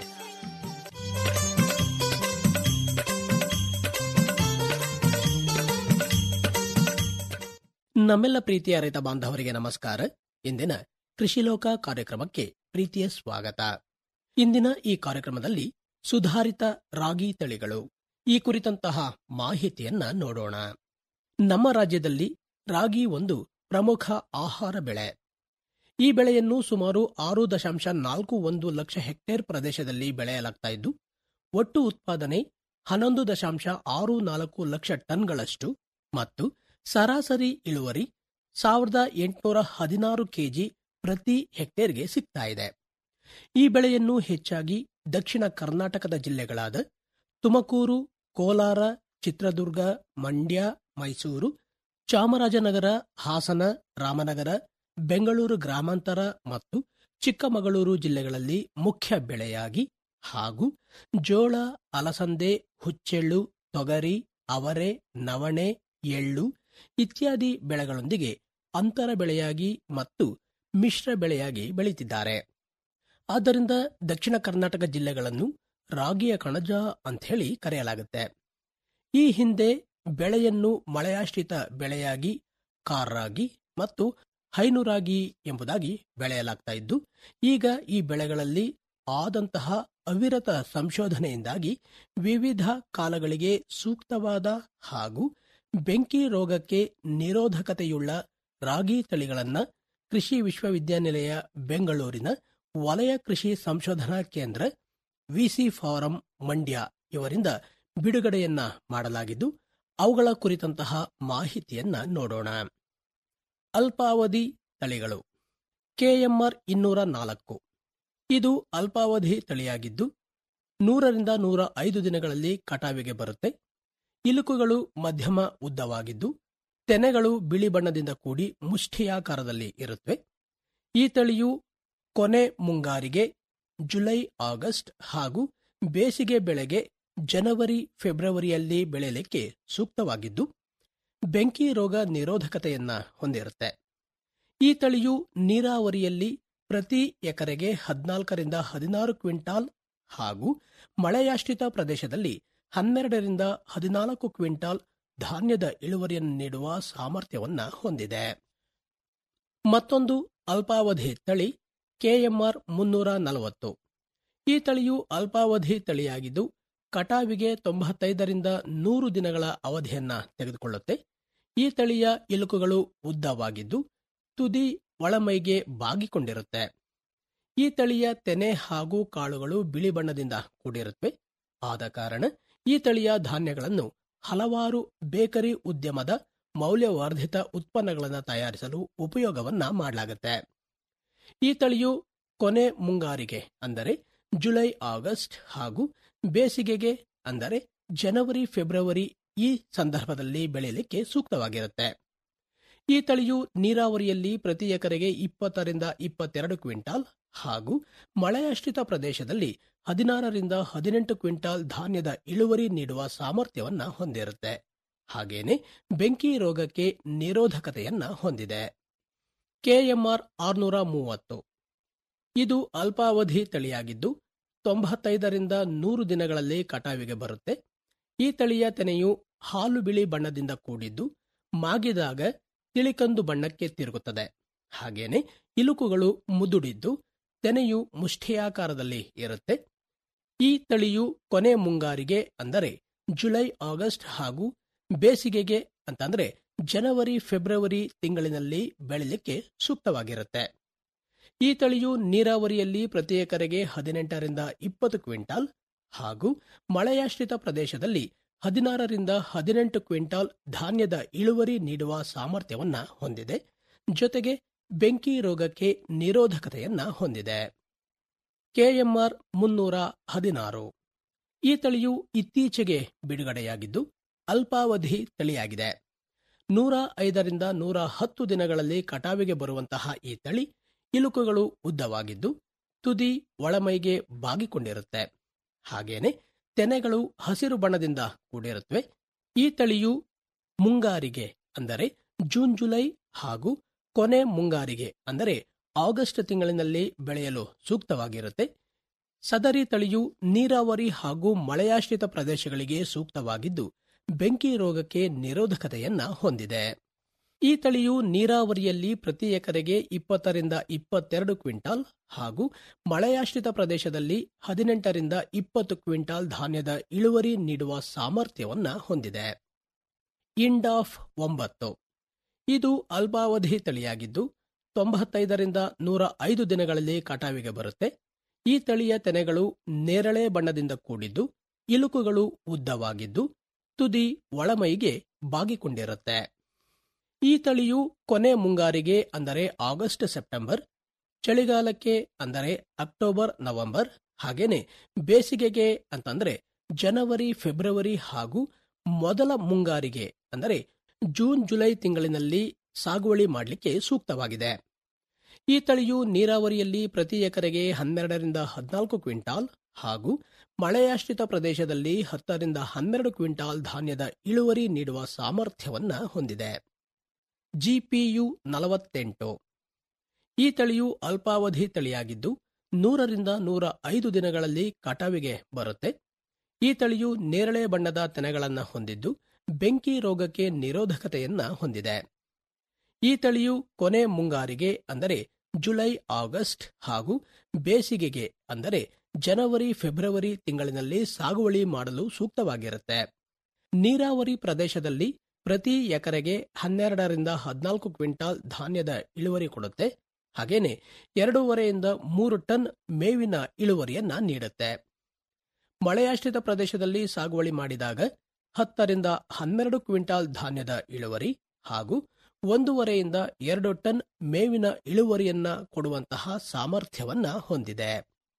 ನಮ್ಮೆಲ್ಲ ಪ್ರೀತಿಯ ರೈತ ಬಾಂಧವರಿಗೆ ನಮಸ್ಕಾರ ಇಂದಿನ ಕೃಷಿ ಲೋಕ ಕಾರ್ಯಕ್ರಮಕ್ಕೆ ಪ್ರೀತಿಯ ಸ್ವಾಗತ ಇಂದಿನ ಈ ಕಾರ್ಯಕ್ರಮದಲ್ಲಿ ಸುಧಾರಿತ ರಾಗಿ ತಳಿಗಳು ಈ ಕುರಿತಂತಹ ಮಾಹಿತಿಯನ್ನ ನೋಡೋಣ ನಮ್ಮ ರಾಜ್ಯದಲ್ಲಿ ರಾಗಿ ಒಂದು ಪ್ರಮುಖ ಆಹಾರ ಬೆಳೆ ಈ ಬೆಳೆಯನ್ನು ಸುಮಾರು ಆರು ದಶಾಂಶ ನಾಲ್ಕು ಒಂದು ಲಕ್ಷ ಹೆಕ್ಟೇರ್ ಪ್ರದೇಶದಲ್ಲಿ ಬೆಳೆಯಲಾಗ್ತಾ ಇದ್ದು ಒಟ್ಟು ಉತ್ಪಾದನೆ ಹನ್ನೊಂದು ದಶಾಂಶ ಆರು ನಾಲ್ಕು ಲಕ್ಷ ಟನ್ಗಳಷ್ಟು ಮತ್ತು ಸರಾಸರಿ ಇಳುವರಿ ಸಾವಿರದ ಎಂಟುನೂರ ಹದಿನಾರು ಕೆಜಿ ಪ್ರತಿ ಹೆಕ್ಟೇರ್ಗೆ ಸಿಗ್ತಾ ಇದೆ ಈ ಬೆಳೆಯನ್ನು ಹೆಚ್ಚಾಗಿ ದಕ್ಷಿಣ ಕರ್ನಾಟಕದ ಜಿಲ್ಲೆಗಳಾದ ತುಮಕೂರು ಕೋಲಾರ ಚಿತ್ರದುರ್ಗ ಮಂಡ್ಯ ಮೈಸೂರು ಚಾಮರಾಜನಗರ ಹಾಸನ ರಾಮನಗರ ಬೆಂಗಳೂರು ಗ್ರಾಮಾಂತರ ಮತ್ತು ಚಿಕ್ಕಮಗಳೂರು ಜಿಲ್ಲೆಗಳಲ್ಲಿ ಮುಖ್ಯ ಬೆಳೆಯಾಗಿ ಹಾಗೂ ಜೋಳ ಅಲಸಂದೆ ಹುಚ್ಚೆಳ್ಳು ತೊಗರಿ ಅವರೆ ನವಣೆ ಎಳ್ಳು ಇತ್ಯಾದಿ ಬೆಳೆಗಳೊಂದಿಗೆ ಅಂತರ ಬೆಳೆಯಾಗಿ ಮತ್ತು ಮಿಶ್ರ ಬೆಳೆಯಾಗಿ ಬೆಳೀತಿದ್ದಾರೆ ಆದ್ದರಿಂದ ದಕ್ಷಿಣ ಕರ್ನಾಟಕ ಜಿಲ್ಲೆಗಳನ್ನು ರಾಗಿಯ ಕಣಜ ಅಂಥೇಳಿ ಕರೆಯಲಾಗುತ್ತೆ ಈ ಹಿಂದೆ ಬೆಳೆಯನ್ನು ಮಳೆಯಾಶ್ರಿತ ಬೆಳೆಯಾಗಿ ಕಾರ್ರಾಗಿ ಮತ್ತು ಹೈನುರಾಗಿ ಎಂಬುದಾಗಿ ಬೆಳೆಯಲಾಗ್ತಾ ಇದ್ದು ಈಗ ಈ ಬೆಳೆಗಳಲ್ಲಿ ಆದಂತಹ ಅವಿರತ ಸಂಶೋಧನೆಯಿಂದಾಗಿ ವಿವಿಧ ಕಾಲಗಳಿಗೆ ಸೂಕ್ತವಾದ ಹಾಗೂ ಬೆಂಕಿ ರೋಗಕ್ಕೆ ನಿರೋಧಕತೆಯುಳ್ಳ ರಾಗಿ ತಳಿಗಳನ್ನ ಕೃಷಿ ವಿಶ್ವವಿದ್ಯಾನಿಲಯ ಬೆಂಗಳೂರಿನ ವಲಯ ಕೃಷಿ ಸಂಶೋಧನಾ ಕೇಂದ್ರ ವಿಸಿ ಫಾರಂ ಮಂಡ್ಯ ಇವರಿಂದ ಬಿಡುಗಡೆಯನ್ನ ಮಾಡಲಾಗಿದ್ದು ಅವುಗಳ ಕುರಿತಂತಹ ಮಾಹಿತಿಯನ್ನ ನೋಡೋಣ ಅಲ್ಪಾವಧಿ ತಳಿಗಳು ಕೆಎಂಆರ್ ಇನ್ನೂರ ನಾಲ್ಕು ಇದು ಅಲ್ಪಾವಧಿ ತಳಿಯಾಗಿದ್ದು ನೂರರಿಂದ ನೂರ ಐದು ದಿನಗಳಲ್ಲಿ ಕಟಾವಿಗೆ ಬರುತ್ತೆ ಇಲುಕುಗಳು ಮಧ್ಯಮ ಉದ್ದವಾಗಿದ್ದು ತೆನೆಗಳು ಬಿಳಿ ಬಣ್ಣದಿಂದ ಕೂಡಿ ಮುಷ್ಠಿಯಾಕಾರದಲ್ಲಿ ಇರುತ್ತವೆ ಈ ತಳಿಯು ಕೊನೆ ಮುಂಗಾರಿಗೆ ಜುಲೈ ಆಗಸ್ಟ್ ಹಾಗೂ ಬೇಸಿಗೆ ಬೆಳೆಗೆ ಜನವರಿ ಫೆಬ್ರವರಿಯಲ್ಲಿ ಬೆಳೆಯಲಿಕ್ಕೆ ಸೂಕ್ತವಾಗಿದ್ದು ಬೆಂಕಿ ರೋಗ ನಿರೋಧಕತೆಯನ್ನ ಹೊಂದಿರುತ್ತೆ ಈ ತಳಿಯು ನೀರಾವರಿಯಲ್ಲಿ ಪ್ರತಿ ಎಕರೆಗೆ ಹದಿನಾಲ್ಕರಿಂದ ಹದಿನಾರು ಕ್ವಿಂಟಾಲ್ ಹಾಗೂ ಮಳೆಯಾಶ್ರಿತ ಪ್ರದೇಶದಲ್ಲಿ ಹನ್ನೆರಡರಿಂದ ಹದಿನಾಲ್ಕು ಕ್ವಿಂಟಾಲ್ ಧಾನ್ಯದ ಇಳುವರಿಯನ್ನು ನೀಡುವ ಸಾಮರ್ಥ್ಯವನ್ನ ಹೊಂದಿದೆ ಮತ್ತೊಂದು ಅಲ್ಪಾವಧಿ ತಳಿ ಕೆಎಂಆರ್ ಮುನ್ನೂರ ನಲವತ್ತು ಈ ತಳಿಯು ಅಲ್ಪಾವಧಿ ತಳಿಯಾಗಿದ್ದು ಕಟಾವಿಗೆ ತೊಂಬತ್ತೈದರಿಂದ ನೂರು ದಿನಗಳ ಅವಧಿಯನ್ನ ತೆಗೆದುಕೊಳ್ಳುತ್ತೆ ಈ ತಳಿಯ ಇಲುಕುಗಳು ಉದ್ದವಾಗಿದ್ದು ತುದಿ ಒಳಮೈಗೆ ಬಾಗಿಕೊಂಡಿರುತ್ತೆ ಈ ತಳಿಯ ತೆನೆ ಹಾಗೂ ಕಾಳುಗಳು ಬಿಳಿ ಬಣ್ಣದಿಂದ ಕೂಡಿರುತ್ತವೆ ಆದ ಕಾರಣ ಈ ತಳಿಯ ಧಾನ್ಯಗಳನ್ನು ಹಲವಾರು ಬೇಕರಿ ಉದ್ಯಮದ ಮೌಲ್ಯವರ್ಧಿತ ಉತ್ಪನ್ನಗಳನ್ನು ತಯಾರಿಸಲು ಉಪಯೋಗವನ್ನ ಮಾಡಲಾಗುತ್ತೆ ಈ ತಳಿಯು ಕೊನೆ ಮುಂಗಾರಿಗೆ ಅಂದರೆ ಜುಲೈ ಆಗಸ್ಟ್ ಹಾಗೂ ಬೇಸಿಗೆಗೆ ಅಂದರೆ ಜನವರಿ ಫೆಬ್ರವರಿ ಈ ಸಂದರ್ಭದಲ್ಲಿ ಬೆಳೆಯಲಿಕ್ಕೆ ಸೂಕ್ತವಾಗಿರುತ್ತೆ ಈ ತಳಿಯು ನೀರಾವರಿಯಲ್ಲಿ ಪ್ರತಿ ಎಕರೆಗೆ ಇಪ್ಪತ್ತರಿಂದ ಇಪ್ಪತ್ತೆರಡು ಕ್ವಿಂಟಾಲ್ ಹಾಗೂ ಮಳೆಯಾಶ್ರಿತ ಪ್ರದೇಶದಲ್ಲಿ ಹದಿನಾರರಿಂದ ಹದಿನೆಂಟು ಕ್ವಿಂಟಾಲ್ ಧಾನ್ಯದ ಇಳುವರಿ ನೀಡುವ ಸಾಮರ್ಥ್ಯವನ್ನ ಹೊಂದಿರುತ್ತೆ ಹಾಗೇನೆ ಬೆಂಕಿ ರೋಗಕ್ಕೆ ನಿರೋಧಕತೆಯನ್ನ ಹೊಂದಿದೆ ಕೆಎಂಆರ್ ಆರ್ನೂರ ಮೂವತ್ತು ಇದು ಅಲ್ಪಾವಧಿ ತಳಿಯಾಗಿದ್ದು ತೊಂಬತ್ತೈದರಿಂದ ನೂರು ದಿನಗಳಲ್ಲಿ ಕಟಾವಿಗೆ ಬರುತ್ತೆ ಈ ತಳಿಯ ತೆನೆಯು ಹಾಲು ಬಿಳಿ ಬಣ್ಣದಿಂದ ಕೂಡಿದ್ದು ಮಾಗಿದಾಗ ತಿಳಿಕಂದು ಬಣ್ಣಕ್ಕೆ ತಿರುಗುತ್ತದೆ ಹಾಗೇನೆ ಇಲುಕುಗಳು ಮುದುಡಿದ್ದು ತೆನೆಯು ಮುಷ್ಠಿಯಾಕಾರದಲ್ಲಿ ಇರುತ್ತೆ ಈ ತಳಿಯು ಕೊನೆ ಮುಂಗಾರಿಗೆ ಅಂದರೆ ಜುಲೈ ಆಗಸ್ಟ್ ಹಾಗೂ ಬೇಸಿಗೆಗೆ ಅಂತಂದ್ರೆ ಜನವರಿ ಫೆಬ್ರವರಿ ತಿಂಗಳಿನಲ್ಲಿ ಬೆಳೆಯಲಿಕ್ಕೆ ಸೂಕ್ತವಾಗಿರುತ್ತೆ ಈ ತಳಿಯು ನೀರಾವರಿಯಲ್ಲಿ ಪ್ರತಿ ಎಕರೆಗೆ ಹದಿನೆಂಟರಿಂದ ಇಪ್ಪತ್ತು ಕ್ವಿಂಟಾಲ್ ಹಾಗೂ ಮಳೆಯಾಶ್ರಿತ ಪ್ರದೇಶದಲ್ಲಿ ಹದಿನಾರರಿಂದ ಹದಿನೆಂಟು ಕ್ವಿಂಟಾಲ್ ಧಾನ್ಯದ ಇಳುವರಿ ನೀಡುವ ಸಾಮರ್ಥ್ಯವನ್ನ ಹೊಂದಿದೆ ಜೊತೆಗೆ ಬೆಂಕಿ ರೋಗಕ್ಕೆ ನಿರೋಧಕತೆಯನ್ನ ಹೊಂದಿದೆ ಕೆಎಂಆರ್ ಮುನ್ನೂರ ಹದಿನಾರು ಈ ತಳಿಯು ಇತ್ತೀಚೆಗೆ ಬಿಡುಗಡೆಯಾಗಿದ್ದು ಅಲ್ಪಾವಧಿ ತಳಿಯಾಗಿದೆ ನೂರ ಐದರಿಂದ ನೂರ ಹತ್ತು ದಿನಗಳಲ್ಲಿ ಕಟಾವಿಗೆ ಬರುವಂತಹ ಈ ತಳಿ ಇಲುಕುಗಳು ಉದ್ದವಾಗಿದ್ದು ತುದಿ ಒಳಮೈಗೆ ಬಾಗಿಕೊಂಡಿರುತ್ತೆ ಹಾಗೇನೆ ತೆನೆಗಳು ಹಸಿರು ಬಣ್ಣದಿಂದ ಕೂಡಿರುತ್ತವೆ ಈ ತಳಿಯು ಮುಂಗಾರಿಗೆ ಅಂದರೆ ಜೂನ್ ಜುಲೈ ಹಾಗೂ ಕೊನೆ ಮುಂಗಾರಿಗೆ ಅಂದರೆ ಆಗಸ್ಟ್ ತಿಂಗಳಿನಲ್ಲಿ ಬೆಳೆಯಲು ಸೂಕ್ತವಾಗಿರುತ್ತೆ ಸದರಿ ತಳಿಯು ನೀರಾವರಿ ಹಾಗೂ ಮಳೆಯಾಶ್ರಿತ ಪ್ರದೇಶಗಳಿಗೆ ಸೂಕ್ತವಾಗಿದ್ದು ಬೆಂಕಿ ರೋಗಕ್ಕೆ ನಿರೋಧಕತೆಯನ್ನ ಹೊಂದಿದೆ ಈ ತಳಿಯು ನೀರಾವರಿಯಲ್ಲಿ ಪ್ರತಿ ಎಕರೆಗೆ ಇಪ್ಪತ್ತರಿಂದ ಇಪ್ಪತ್ತೆರಡು ಕ್ವಿಂಟಾಲ್ ಹಾಗೂ ಮಳೆಯಾಶ್ರಿತ ಪ್ರದೇಶದಲ್ಲಿ ಹದಿನೆಂಟರಿಂದ ಇಪ್ಪತ್ತು ಕ್ವಿಂಟಾಲ್ ಧಾನ್ಯದ ಇಳುವರಿ ನೀಡುವ ಸಾಮರ್ಥ್ಯವನ್ನ ಹೊಂದಿದೆ ಇಂಡಾಫ್ ಒಂಬತ್ತು ಇದು ಅಲ್ಪಾವಧಿ ತಳಿಯಾಗಿದ್ದು ತೊಂಬತ್ತೈದರಿಂದ ನೂರ ಐದು ದಿನಗಳಲ್ಲಿ ಕಟಾವಿಗೆ ಬರುತ್ತೆ ಈ ತಳಿಯ ತೆನೆಗಳು ನೇರಳೆ ಬಣ್ಣದಿಂದ ಕೂಡಿದ್ದು ಇಲುಕುಗಳು ಉದ್ದವಾಗಿದ್ದು ತುದಿ ಒಳಮೈಗೆ ಬಾಗಿಕೊಂಡಿರುತ್ತೆ ಈ ತಳಿಯು ಕೊನೆ ಮುಂಗಾರಿಗೆ ಅಂದರೆ ಆಗಸ್ಟ್ ಸೆಪ್ಟೆಂಬರ್ ಚಳಿಗಾಲಕ್ಕೆ ಅಂದರೆ ಅಕ್ಟೋಬರ್ ನವೆಂಬರ್ ಹಾಗೇನೆ ಬೇಸಿಗೆಗೆ ಅಂತಂದ್ರೆ ಜನವರಿ ಫೆಬ್ರವರಿ ಹಾಗೂ ಮೊದಲ ಮುಂಗಾರಿಗೆ ಅಂದರೆ ಜೂನ್ ಜುಲೈ ತಿಂಗಳಿನಲ್ಲಿ ಸಾಗುವಳಿ ಮಾಡಲಿಕ್ಕೆ ಸೂಕ್ತವಾಗಿದೆ ಈ ತಳಿಯು ನೀರಾವರಿಯಲ್ಲಿ ಪ್ರತಿ ಎಕರೆಗೆ ಹನ್ನೆರಡರಿಂದ ಹದಿನಾಲ್ಕು ಕ್ವಿಂಟಾಲ್ ಹಾಗೂ ಮಳೆಯಾಶ್ರಿತ ಪ್ರದೇಶದಲ್ಲಿ ಹತ್ತರಿಂದ ಹನ್ನೆರಡು ಕ್ವಿಂಟಾಲ್ ಧಾನ್ಯದ ಇಳುವರಿ ನೀಡುವ ಸಾಮರ್ಥ್ಯವನ್ನ ಹೊಂದಿದೆ ಜಿಪಿಯು ನಲವತ್ತೆಂಟು ಈ ತಳಿಯು ಅಲ್ಪಾವಧಿ ತಳಿಯಾಗಿದ್ದು ನೂರರಿಂದ ನೂರ ಐದು ದಿನಗಳಲ್ಲಿ ಕಟಾವಿಗೆ ಬರುತ್ತೆ ಈ ತಳಿಯು ನೇರಳೆ ಬಣ್ಣದ ತೆನೆಗಳನ್ನು ಹೊಂದಿದ್ದು ಬೆಂಕಿ ರೋಗಕ್ಕೆ ನಿರೋಧಕತೆಯನ್ನ ಹೊಂದಿದೆ ಈ ತಳಿಯು ಕೊನೆ ಮುಂಗಾರಿಗೆ ಅಂದರೆ ಜುಲೈ ಆಗಸ್ಟ್ ಹಾಗೂ ಬೇಸಿಗೆಗೆ ಅಂದರೆ ಜನವರಿ ಫೆಬ್ರವರಿ ತಿಂಗಳಿನಲ್ಲಿ ಸಾಗುವಳಿ ಮಾಡಲು ಸೂಕ್ತವಾಗಿರುತ್ತೆ ನೀರಾವರಿ ಪ್ರದೇಶದಲ್ಲಿ ಪ್ರತಿ ಎಕರೆಗೆ ಹನ್ನೆರಡರಿಂದ ಹದಿನಾಲ್ಕು ಕ್ವಿಂಟಾಲ್ ಧಾನ್ಯದ ಇಳುವರಿ ಕೊಡುತ್ತೆ ಹಾಗೇನೆ ಎರಡೂವರೆಯಿಂದ ಮೂರು ಟನ್ ಮೇವಿನ ಇಳುವರಿಯನ್ನ ನೀಡುತ್ತೆ ಮಳೆಯಾಶ್ರಿತ ಪ್ರದೇಶದಲ್ಲಿ ಸಾಗುವಳಿ ಮಾಡಿದಾಗ ಹತ್ತರಿಂದ ಹನ್ನೆರಡು ಕ್ವಿಂಟಾಲ್ ಧಾನ್ಯದ ಇಳುವರಿ ಹಾಗೂ ಒಂದೂವರೆಯಿಂದ ಎರಡು ಟನ್ ಮೇವಿನ ಇಳುವರಿಯನ್ನ ಕೊಡುವಂತಹ ಸಾಮರ್ಥ್ಯವನ್ನ ಹೊಂದಿದೆ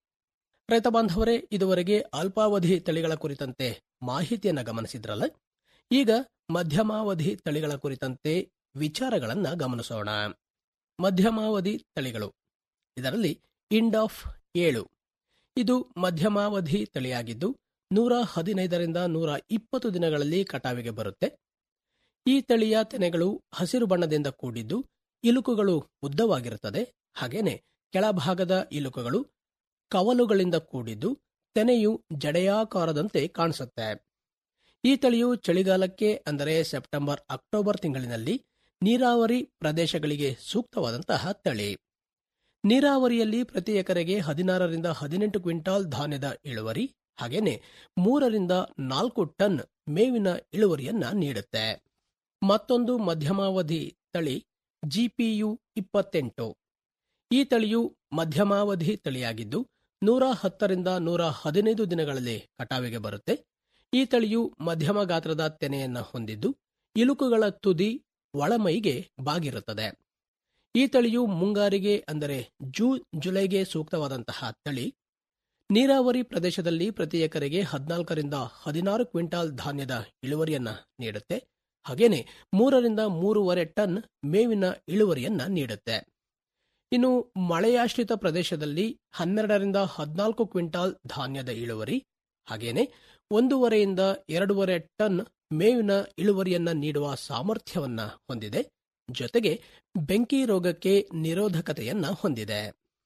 ರೈತ ಬಾಂಧವರೇ ಇದುವರೆಗೆ ಅಲ್ಪಾವಧಿ ತಳಿಗಳ ಕುರಿತಂತೆ ಮಾಹಿತಿಯನ್ನ ಗಮನಿಸಿದ್ರಲ್ಲ ಈಗ ಮಧ್ಯಮಾವಧಿ ತಳಿಗಳ ಕುರಿತಂತೆ ವಿಚಾರಗಳನ್ನ ಗಮನಿಸೋಣ ಮಧ್ಯಮಾವಧಿ ತಳಿಗಳು ಇದರಲ್ಲಿ ಇಂಡಾಫ್ ಏಳು ಇದು ಮಧ್ಯಮಾವಧಿ ತಳಿಯಾಗಿದ್ದು ನೂರ ಹದಿನೈದರಿಂದ ನೂರ ಇಪ್ಪತ್ತು ದಿನಗಳಲ್ಲಿ ಕಟಾವಿಗೆ ಬರುತ್ತೆ ಈ ತಳಿಯ ತೆನೆಗಳು ಹಸಿರು ಬಣ್ಣದಿಂದ ಕೂಡಿದ್ದು ಇಲುಕುಗಳು ಉದ್ದವಾಗಿರುತ್ತದೆ ಹಾಗೇನೆ ಕೆಳಭಾಗದ ಇಲುಕುಗಳು ಕವಲುಗಳಿಂದ ಕೂಡಿದ್ದು ತೆನೆಯು ಜಡೆಯಾಕಾರದಂತೆ ಕಾಣಿಸುತ್ತೆ ಈ ತಳಿಯು ಚಳಿಗಾಲಕ್ಕೆ ಅಂದರೆ ಸೆಪ್ಟೆಂಬರ್ ಅಕ್ಟೋಬರ್ ತಿಂಗಳಿನಲ್ಲಿ ನೀರಾವರಿ ಪ್ರದೇಶಗಳಿಗೆ ಸೂಕ್ತವಾದಂತಹ ತಳಿ ನೀರಾವರಿಯಲ್ಲಿ ಪ್ರತಿ ಎಕರೆಗೆ ಹದಿನಾರರಿಂದ ಹದಿನೆಂಟು ಕ್ವಿಂಟಾಲ್ ಧಾನ್ಯದ ಇಳುವರಿ ಹಾಗೇನೆ ಮೂರರಿಂದ ನಾಲ್ಕು ಟನ್ ಮೇವಿನ ಇಳುವರಿಯನ್ನ ನೀಡುತ್ತೆ ಮತ್ತೊಂದು ಮಧ್ಯಮಾವಧಿ ತಳಿ ಜಿಪಿಯು ಇಪ್ಪತ್ತೆಂಟು ಈ ತಳಿಯು ಮಧ್ಯಮಾವಧಿ ತಳಿಯಾಗಿದ್ದು ನೂರ ಹತ್ತರಿಂದ ನೂರ ಹದಿನೈದು ದಿನಗಳಲ್ಲಿ ಕಟಾವಿಗೆ ಬರುತ್ತೆ ಈ ತಳಿಯು ಮಧ್ಯಮ ಗಾತ್ರದ ತೆನೆಯನ್ನ ಹೊಂದಿದ್ದು ಇಲುಕುಗಳ ತುದಿ ಒಳಮೈಗೆ ಬಾಗಿರುತ್ತದೆ ಈ ತಳಿಯು ಮುಂಗಾರಿಗೆ ಅಂದರೆ ಜೂನ್ ಜುಲೈಗೆ ಸೂಕ್ತವಾದಂತಹ ತಳಿ ನೀರಾವರಿ ಪ್ರದೇಶದಲ್ಲಿ ಪ್ರತಿ ಎಕರೆಗೆ ಹದಿನಾಲ್ಕರಿಂದ ಹದಿನಾರು ಕ್ವಿಂಟಾಲ್ ಧಾನ್ಯದ ಇಳುವರಿಯನ್ನ ನೀಡುತ್ತೆ ಹಾಗೇನೆ ಮೂರರಿಂದ ಮೂರುವರೆ ಟನ್ ಮೇವಿನ ಇಳುವರಿಯನ್ನ ನೀಡುತ್ತೆ ಇನ್ನು ಮಳೆಯಾಶ್ರಿತ ಪ್ರದೇಶದಲ್ಲಿ ಹನ್ನೆರಡರಿಂದ ಹದಿನಾಲ್ಕು ಕ್ವಿಂಟಾಲ್ ಧಾನ್ಯದ ಇಳುವರಿ ಹಾಗೇನೆ ಒಂದೂವರೆಯಿಂದ ಎರಡೂವರೆ ಟನ್ ಮೇವಿನ ಇಳುವರಿಯನ್ನ ನೀಡುವ ಸಾಮರ್ಥ್ಯವನ್ನ ಹೊಂದಿದೆ ಜೊತೆಗೆ ಬೆಂಕಿ ರೋಗಕ್ಕೆ ನಿರೋಧಕತೆಯನ್ನ ಹೊಂದಿದೆ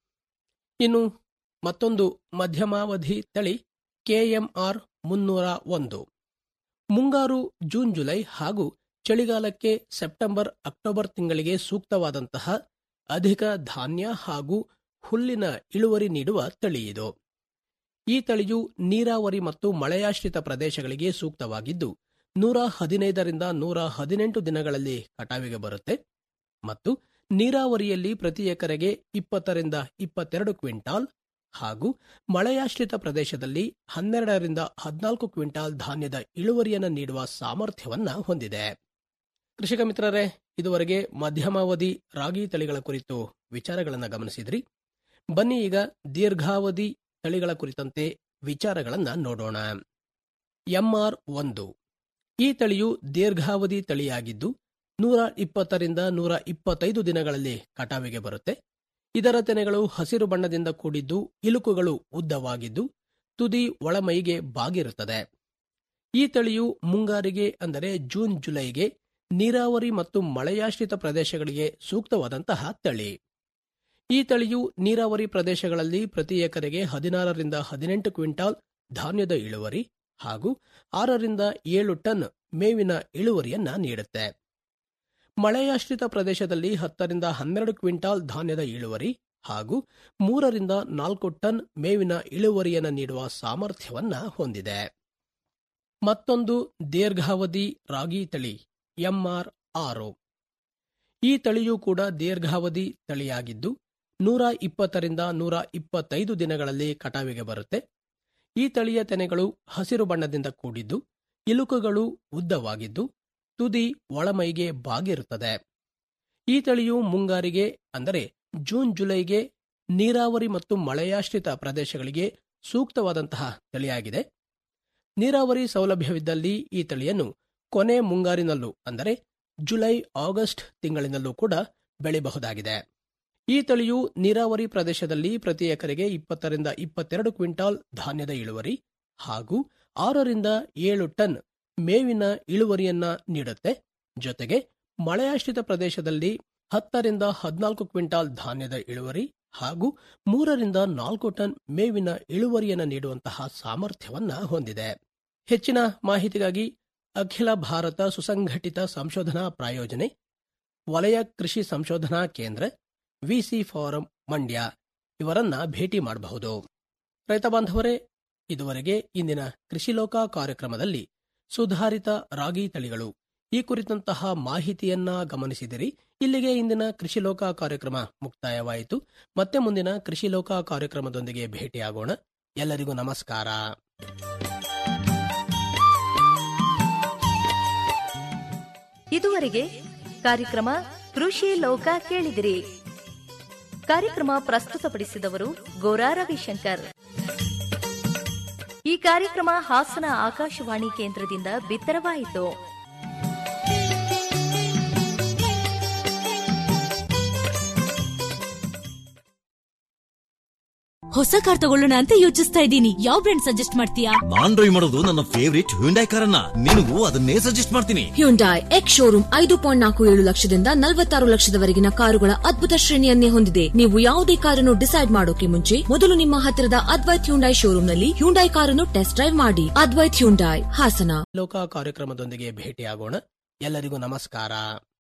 ಇನ್ನು ಮತ್ತೊಂದು ಮಧ್ಯಮಾವಧಿ ತಳಿ ಕೆಎಂಆರ್ ಮುನ್ನೂರ ಒಂದು ಮುಂಗಾರು ಜೂನ್ ಜುಲೈ ಹಾಗೂ ಚಳಿಗಾಲಕ್ಕೆ ಸೆಪ್ಟೆಂಬರ್ ಅಕ್ಟೋಬರ್ ತಿಂಗಳಿಗೆ ಸೂಕ್ತವಾದಂತಹ ಅಧಿಕ ಧಾನ್ಯ ಹಾಗೂ ಹುಲ್ಲಿನ ಇಳುವರಿ ನೀಡುವ ತಳಿ ಇದು ಈ ತಳಿಯು ನೀರಾವರಿ ಮತ್ತು ಮಳೆಯಾಶ್ರಿತ ಪ್ರದೇಶಗಳಿಗೆ ಸೂಕ್ತವಾಗಿದ್ದು ನೂರ ಹದಿನೈದರಿಂದ ನೂರ ಹದಿನೆಂಟು ದಿನಗಳಲ್ಲಿ ಕಟಾವಿಗೆ ಬರುತ್ತೆ ಮತ್ತು ನೀರಾವರಿಯಲ್ಲಿ ಪ್ರತಿ ಎಕರೆಗೆ ಇಪ್ಪತ್ತರಿಂದ ಇಪ್ಪತ್ತೆರಡು ಕ್ವಿಂಟಾಲ್ ಹಾಗೂ ಮಳೆಯಾಶ್ರಿತ ಪ್ರದೇಶದಲ್ಲಿ ಹನ್ನೆರಡರಿಂದ ಹದಿನಾಲ್ಕು ಕ್ವಿಂಟಾಲ್ ಧಾನ್ಯದ ಇಳುವರಿಯನ್ನು ನೀಡುವ ಸಾಮರ್ಥ್ಯವನ್ನ ಹೊಂದಿದೆ ಕೃಷಿಕ ಮಿತ್ರರೇ ಇದುವರೆಗೆ ಮಧ್ಯಮಾವಧಿ ರಾಗಿ ತಳಿಗಳ ಕುರಿತು ವಿಚಾರಗಳನ್ನು ಗಮನಿಸಿದ್ರಿ ಬನ್ನಿ ಈಗ ದೀರ್ಘಾವಧಿ ತಳಿಗಳ ಕುರಿತಂತೆ ವಿಚಾರಗಳನ್ನ ನೋಡೋಣ ಎಂಆರ್ ಒಂದು ಈ ತಳಿಯು ದೀರ್ಘಾವಧಿ ತಳಿಯಾಗಿದ್ದು ನೂರ ಇಪ್ಪತ್ತರಿಂದ ನೂರ ಇಪ್ಪತ್ತೈದು ದಿನಗಳಲ್ಲಿ ಕಟಾವಿಗೆ ಬರುತ್ತೆ ಇದರ ತೆನೆಗಳು ಹಸಿರು ಬಣ್ಣದಿಂದ ಕೂಡಿದ್ದು ಇಲುಕುಗಳು ಉದ್ದವಾಗಿದ್ದು ತುದಿ ಒಳಮೈಗೆ ಬಾಗಿರುತ್ತದೆ ಈ ತಳಿಯು ಮುಂಗಾರಿಗೆ ಅಂದರೆ ಜೂನ್ ಜುಲೈಗೆ ನೀರಾವರಿ ಮತ್ತು ಮಳೆಯಾಶ್ರಿತ ಪ್ರದೇಶಗಳಿಗೆ ಸೂಕ್ತವಾದಂತಹ ತಳಿ ಈ ತಳಿಯು ನೀರಾವರಿ ಪ್ರದೇಶಗಳಲ್ಲಿ ಪ್ರತಿ ಎಕರೆಗೆ ಹದಿನಾರರಿಂದ ಹದಿನೆಂಟು ಕ್ವಿಂಟಾಲ್ ಧಾನ್ಯದ ಇಳುವರಿ ಹಾಗೂ ಆರರಿಂದ ಏಳು ಟನ್ ಮೇವಿನ ಇಳುವರಿಯನ್ನ ನೀಡುತ್ತೆ ಮಳೆಯಾಶ್ರಿತ ಪ್ರದೇಶದಲ್ಲಿ ಹತ್ತರಿಂದ ಹನ್ನೆರಡು ಕ್ವಿಂಟಾಲ್ ಧಾನ್ಯದ ಇಳುವರಿ ಹಾಗೂ ಮೂರರಿಂದ ನಾಲ್ಕು ಟನ್ ಮೇವಿನ ಇಳುವರಿಯನ್ನ ನೀಡುವ ಸಾಮರ್ಥ್ಯವನ್ನ ಹೊಂದಿದೆ ಮತ್ತೊಂದು ದೀರ್ಘಾವಧಿ ರಾಗಿ ತಳಿ ಎಂಆರ್ ಆರು ಈ ತಳಿಯೂ ಕೂಡ ದೀರ್ಘಾವಧಿ ತಳಿಯಾಗಿದ್ದು ನೂರ ಇಪ್ಪತ್ತರಿಂದ ನೂರ ಇಪ್ಪತ್ತೈದು ದಿನಗಳಲ್ಲಿ ಕಟಾವಿಗೆ ಬರುತ್ತೆ ಈ ತಳಿಯ ತೆನೆಗಳು ಹಸಿರು ಬಣ್ಣದಿಂದ ಕೂಡಿದ್ದು ಇಲುಕುಗಳು ಉದ್ದವಾಗಿದ್ದು ತುದಿ ಒಳಮೈಗೆ ಬಾಗಿರುತ್ತದೆ ಈ ತಳಿಯು ಮುಂಗಾರಿಗೆ ಅಂದರೆ ಜೂನ್ ಜುಲೈಗೆ ನೀರಾವರಿ ಮತ್ತು ಮಳೆಯಾಶ್ರಿತ ಪ್ರದೇಶಗಳಿಗೆ ಸೂಕ್ತವಾದಂತಹ ತಳಿಯಾಗಿದೆ ನೀರಾವರಿ ಸೌಲಭ್ಯವಿದ್ದಲ್ಲಿ ಈ ತಳಿಯನ್ನು ಕೊನೆ ಮುಂಗಾರಿನಲ್ಲೂ ಅಂದರೆ ಜುಲೈ ಆಗಸ್ಟ್ ತಿಂಗಳಿನಲ್ಲೂ ಕೂಡ ಬೆಳೆಯಬಹುದಾಗಿದೆ ಈ ತಳಿಯು ನೀರಾವರಿ ಪ್ರದೇಶದಲ್ಲಿ ಪ್ರತಿ ಎಕರೆಗೆ ಇಪ್ಪತ್ತರಿಂದ ಇಪ್ಪತ್ತೆರಡು ಕ್ವಿಂಟಾಲ್ ಧಾನ್ಯದ ಇಳುವರಿ ಹಾಗೂ ಆರರಿಂದ ಏಳು ಟನ್ ಮೇವಿನ ಇಳುವರಿಯನ್ನ ನೀಡುತ್ತೆ ಜೊತೆಗೆ ಮಳೆಯಾಶ್ರಿತ ಪ್ರದೇಶದಲ್ಲಿ ಹತ್ತರಿಂದ ಹದಿನಾಲ್ಕು ಕ್ವಿಂಟಾಲ್ ಧಾನ್ಯದ ಇಳುವರಿ ಹಾಗೂ ಮೂರರಿಂದ ನಾಲ್ಕು ಟನ್ ಮೇವಿನ ಇಳುವರಿಯನ್ನು ನೀಡುವಂತಹ ಸಾಮರ್ಥ್ಯವನ್ನ ಹೊಂದಿದೆ ಹೆಚ್ಚಿನ ಮಾಹಿತಿಗಾಗಿ ಅಖಿಲ ಭಾರತ ಸುಸಂಘಟಿತ ಸಂಶೋಧನಾ ಪ್ರಾಯೋಜನೆ ವಲಯ ಕೃಷಿ ಸಂಶೋಧನಾ ಕೇಂದ್ರ ವಿಸಿ ಫಾರಂ ಮಂಡ್ಯ ಇವರನ್ನ ಭೇಟಿ ಮಾಡಬಹುದು ರೈತ ಬಾಂಧವರೇ ಇದುವರೆಗೆ ಇಂದಿನ ಕೃಷಿ ಲೋಕ ಕಾರ್ಯಕ್ರಮದಲ್ಲಿ ಸುಧಾರಿತ ರಾಗಿ ತಳಿಗಳು ಈ ಕುರಿತಂತಹ ಮಾಹಿತಿಯನ್ನ ಗಮನಿಸಿದಿರಿ ಇಲ್ಲಿಗೆ ಇಂದಿನ ಕೃಷಿ ಲೋಕ ಕಾರ್ಯಕ್ರಮ ಮುಕ್ತಾಯವಾಯಿತು ಮತ್ತೆ ಮುಂದಿನ ಕೃಷಿ ಲೋಕ ಕಾರ್ಯಕ್ರಮದೊಂದಿಗೆ ಭೇಟಿಯಾಗೋಣ ಎಲ್ಲರಿಗೂ ನಮಸ್ಕಾರ ಇದುವರೆಗೆ ಕಾರ್ಯಕ್ರಮ ಕೃಷಿ ಲೋಕ ಕೇಳಿದಿರಿ ಕಾರ್ಯಕ್ರಮ ಪ್ರಸ್ತುತಪಡಿಸಿದವರು ಗೋರಾ ರವಿಶಂಕರ್ ಈ ಕಾರ್ಯಕ್ರಮ ಹಾಸನ ಆಕಾಶವಾಣಿ ಕೇಂದ್ರದಿಂದ ಬಿತ್ತರವಾಯಿತು ಹೊಸ ಕಾರ್ ತಗೊಳ್ಳೋಣ ಅಂತ ಯೋಚಿಸ್ತಾ ಇದ್ದೀನಿ ಯಾವ ಬ್ರ್ಯಾಂಡ್ ಸಜೆಸ್ಟ್ ಮಾಡ್ತೀಯಾ ನಾನ್ ಡ್ರೈವ್ ಮಾಡೋದು ನನ್ನ ಫೇವರಿಟ್ ಹ್ಯುಂಡೈ ಕಾರನ್ನ ನಿನಗೂ ಅದನ್ನೇ ಸಜೆಸ್ಟ್ ಮಾಡ್ತೀನಿ ಹ್ಯುಂಡೈ ಎಕ್ಸ್ ಶೋರೂಮ್ ಐದು ಪಾಯಿಂಟ್ ನಾಲ್ಕು ಏಳು ಲಕ್ಷದಿಂದ ನಲವತ್ತಾರು ಲಕ್ಷದವರೆಗಿನ ಕಾರುಗಳ ಅದ್ಭುತ ಶ್ರೇಣಿಯನ್ನೇ ಹೊಂದಿದೆ ನೀವು ಯಾವುದೇ ಕಾರನ್ನು ಡಿಸೈಡ್ ಮಾಡೋಕೆ ಮುಂಚೆ ಮೊದಲು ನಿಮ್ಮ ಹತ್ತಿರದ ಅದ್ವೈತ್ ಹ್ಯುಂಡೈ ಶೋರೂಮ್ನಲ್ಲಿ ಹ್ಯುಂಡೈ ಕಾರನ್ನು ಟೆಸ್ಟ್ ಡ್ರೈವ್ ಮಾಡಿ ಅದ್ವೈತ್ ಹ್ಯುಂಡೈ ಹಾಸನ ಲೋಕ ಕಾರ್ಯಕ್ರಮದೊಂದಿಗೆ ಭೇಟಿಯಾಗೋಣ ಎಲ್ಲರಿಗೂ ನಮಸ್ಕಾರ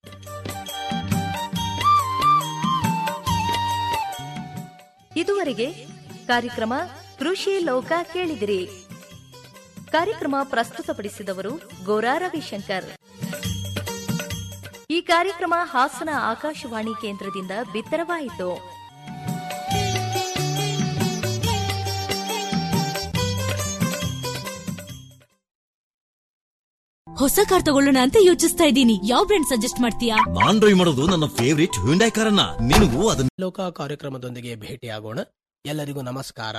ಇದುವರೆಗೆ ಕಾರ್ಯಕ್ರಮ ಕೃಷಿ ಲೋಕ ಕೇಳಿದಿರಿ ಕಾರ್ಯಕ್ರಮ ಪ್ರಸ್ತುತಪಡಿಸಿದವರು ಗೋರಾ ರವಿಶಂಕರ್ ಈ ಕಾರ್ಯಕ್ರಮ ಹಾಸನ ಆಕಾಶವಾಣಿ ಕೇಂದ್ರದಿಂದ ಬಿತ್ತರವಾಯಿತು ಹೊಸ ಕಾರ್ ತಗೊಳ್ಳೋಣ ಅಂತ ಯೋಚಿಸ್ತಾ ಇದ್ದೀನಿ ಯಾವ ಬ್ರ್ಯಾಂಡ್ ಸಜೆಸ್ಟ್ ಮಾಡ್ತೀಯಾ ನಾನ್ ಡ್ರೈವ್ ಮಾಡೋದು ನನ್ನ ಫೇವರಿಟ್ ಹ್ಯುಂಡೈ ಕಾರನ್ನ ನಿನಗೂ ಅದನ್ನೇ ಲೋಕ ಕಾರ್ಯಕ್ರಮದೊಂದಿಗೆ ಭೇಟಿಯಾಗೋಣ ಎಲ್ಲರಿಗೂ ನಮಸ್ಕಾರ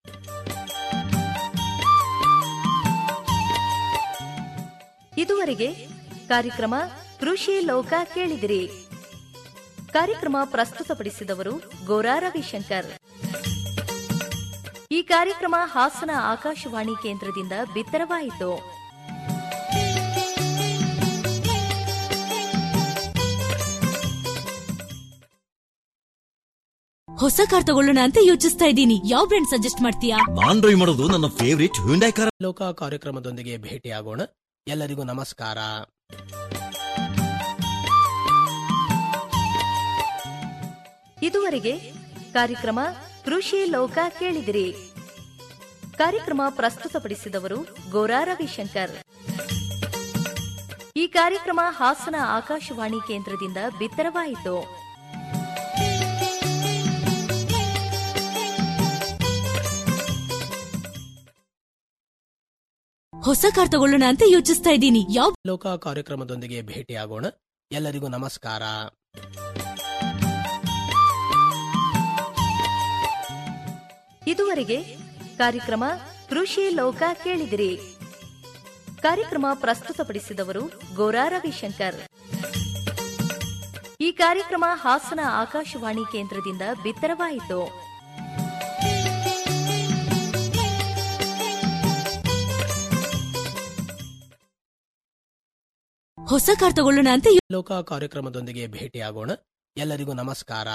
ಇದುವರೆಗೆ ಕಾರ್ಯಕ್ರಮ ಕೃಷಿ ಲೋಕ ಕೇಳಿದಿರಿ ಕಾರ್ಯಕ್ರಮ ಪ್ರಸ್ತುತಪಡಿಸಿದವರು ಗೋರಾ ರವಿಶಂಕರ್ ಈ ಕಾರ್ಯಕ್ರಮ ಹಾಸನ ಆಕಾಶವಾಣಿ ಕೇಂದ್ರದಿಂದ ಬಿತ್ತರವಾಯಿತು ಹೊಸ ಕಾರ್ ತಗೊಳ್ಳೋಣ ಅಂತ ಯೋಚಿಸ್ತಾ ಇದ್ದೀನಿ ಯಾವ ಬ್ರ್ಯಾಂಡ್ ಸಜೆಸ್ಟ್ ಮಾಡ್ತೀಯಾ ನಾನ್ ಡ್ರೈವ್ ಮಾಡೋದು ನನ್ನ ಫೇವರಿಟ್ ಹ್ಯುಂಡೈ ಕಾರ ಲೋಕ ಕಾರ್ಯಕ್ರಮದೊಂದಿಗೆ ಭೇಟಿಯಾಗೋಣ ಎಲ್ಲರಿಗೂ ನಮಸ್ಕಾರ ಇದುವರೆಗೆ ಕಾರ್ಯಕ್ರಮ ಕೃಷಿ ಲೋಕ ಕೇಳಿದಿರಿ ಕಾರ್ಯಕ್ರಮ ಪ್ರಸ್ತುತಪಡಿಸಿದವರು ಗೋರಾ ರವಿಶಂಕರ್ ಈ ಕಾರ್ಯಕ್ರಮ ಹಾಸನ ಆಕಾಶವಾಣಿ ಕೇಂದ್ರದಿಂದ ಬಿತ್ತರವಾಯಿತು ಹೊಸ ಕಾರ್ ತಗೊಳ್ಳೋಣ ಅಂತ ಯೋಚಿಸ್ತಾ ಇದ್ದೀನಿ ಯಾವ ಲೋಕ ಕಾರ್ಯಕ್ರಮದೊಂದಿಗೆ ಭೇಟಿಯಾಗೋಣ ಎಲ್ಲರಿಗೂ ನಮಸ್ಕಾರ ಇದುವರೆಗೆ ಕಾರ್ಯಕ್ರಮ ಕೃಷಿ ಲೋಕ ಕೇಳಿದಿರಿ ಕಾರ್ಯಕ್ರಮ ಪ್ರಸ್ತುತಪಡಿಸಿದವರು ಗೋರಾ ರವಿಶಂಕರ್ ಈ ಕಾರ್ಯಕ್ರಮ ಹಾಸನ ಆಕಾಶವಾಣಿ ಕೇಂದ್ರದಿಂದ ಬಿತ್ತರವಾಯಿತು ಹೊಸ ಕಾರ್ ತಗೊಳ್ಳೋಣ ಅಂತ ಯೋ- ಲೋಕ ಕಾರ್ಯಕ್ರಮದೊಂದಿಗೆ ಭೇಟಿಯಾಗೋಣ ಎಲ್ಲರಿಗೂ ನಮಸ್ಕಾರ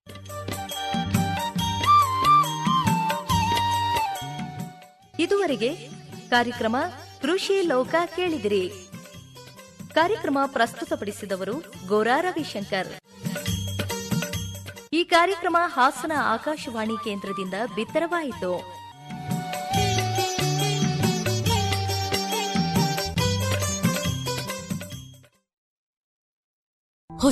ಇದುವರೆಗೆ ಕಾರ್ಯಕ್ರಮ ಕೃಷಿ ಲೋಕ ಕೇಳಿದಿರಿ ಕಾರ್ಯಕ್ರಮ ಪ್ರಸ್ತುತಪಡಿಸಿದವರು ಗೋರಾ ರವಿಶಂಕರ್ ಈ ಕಾರ್ಯಕ್ರಮ ಹಾಸನ ಆಕಾಶವಾಣಿ ಕೇಂದ್ರದಿಂದ ಬಿತ್ತರವಾಯಿತು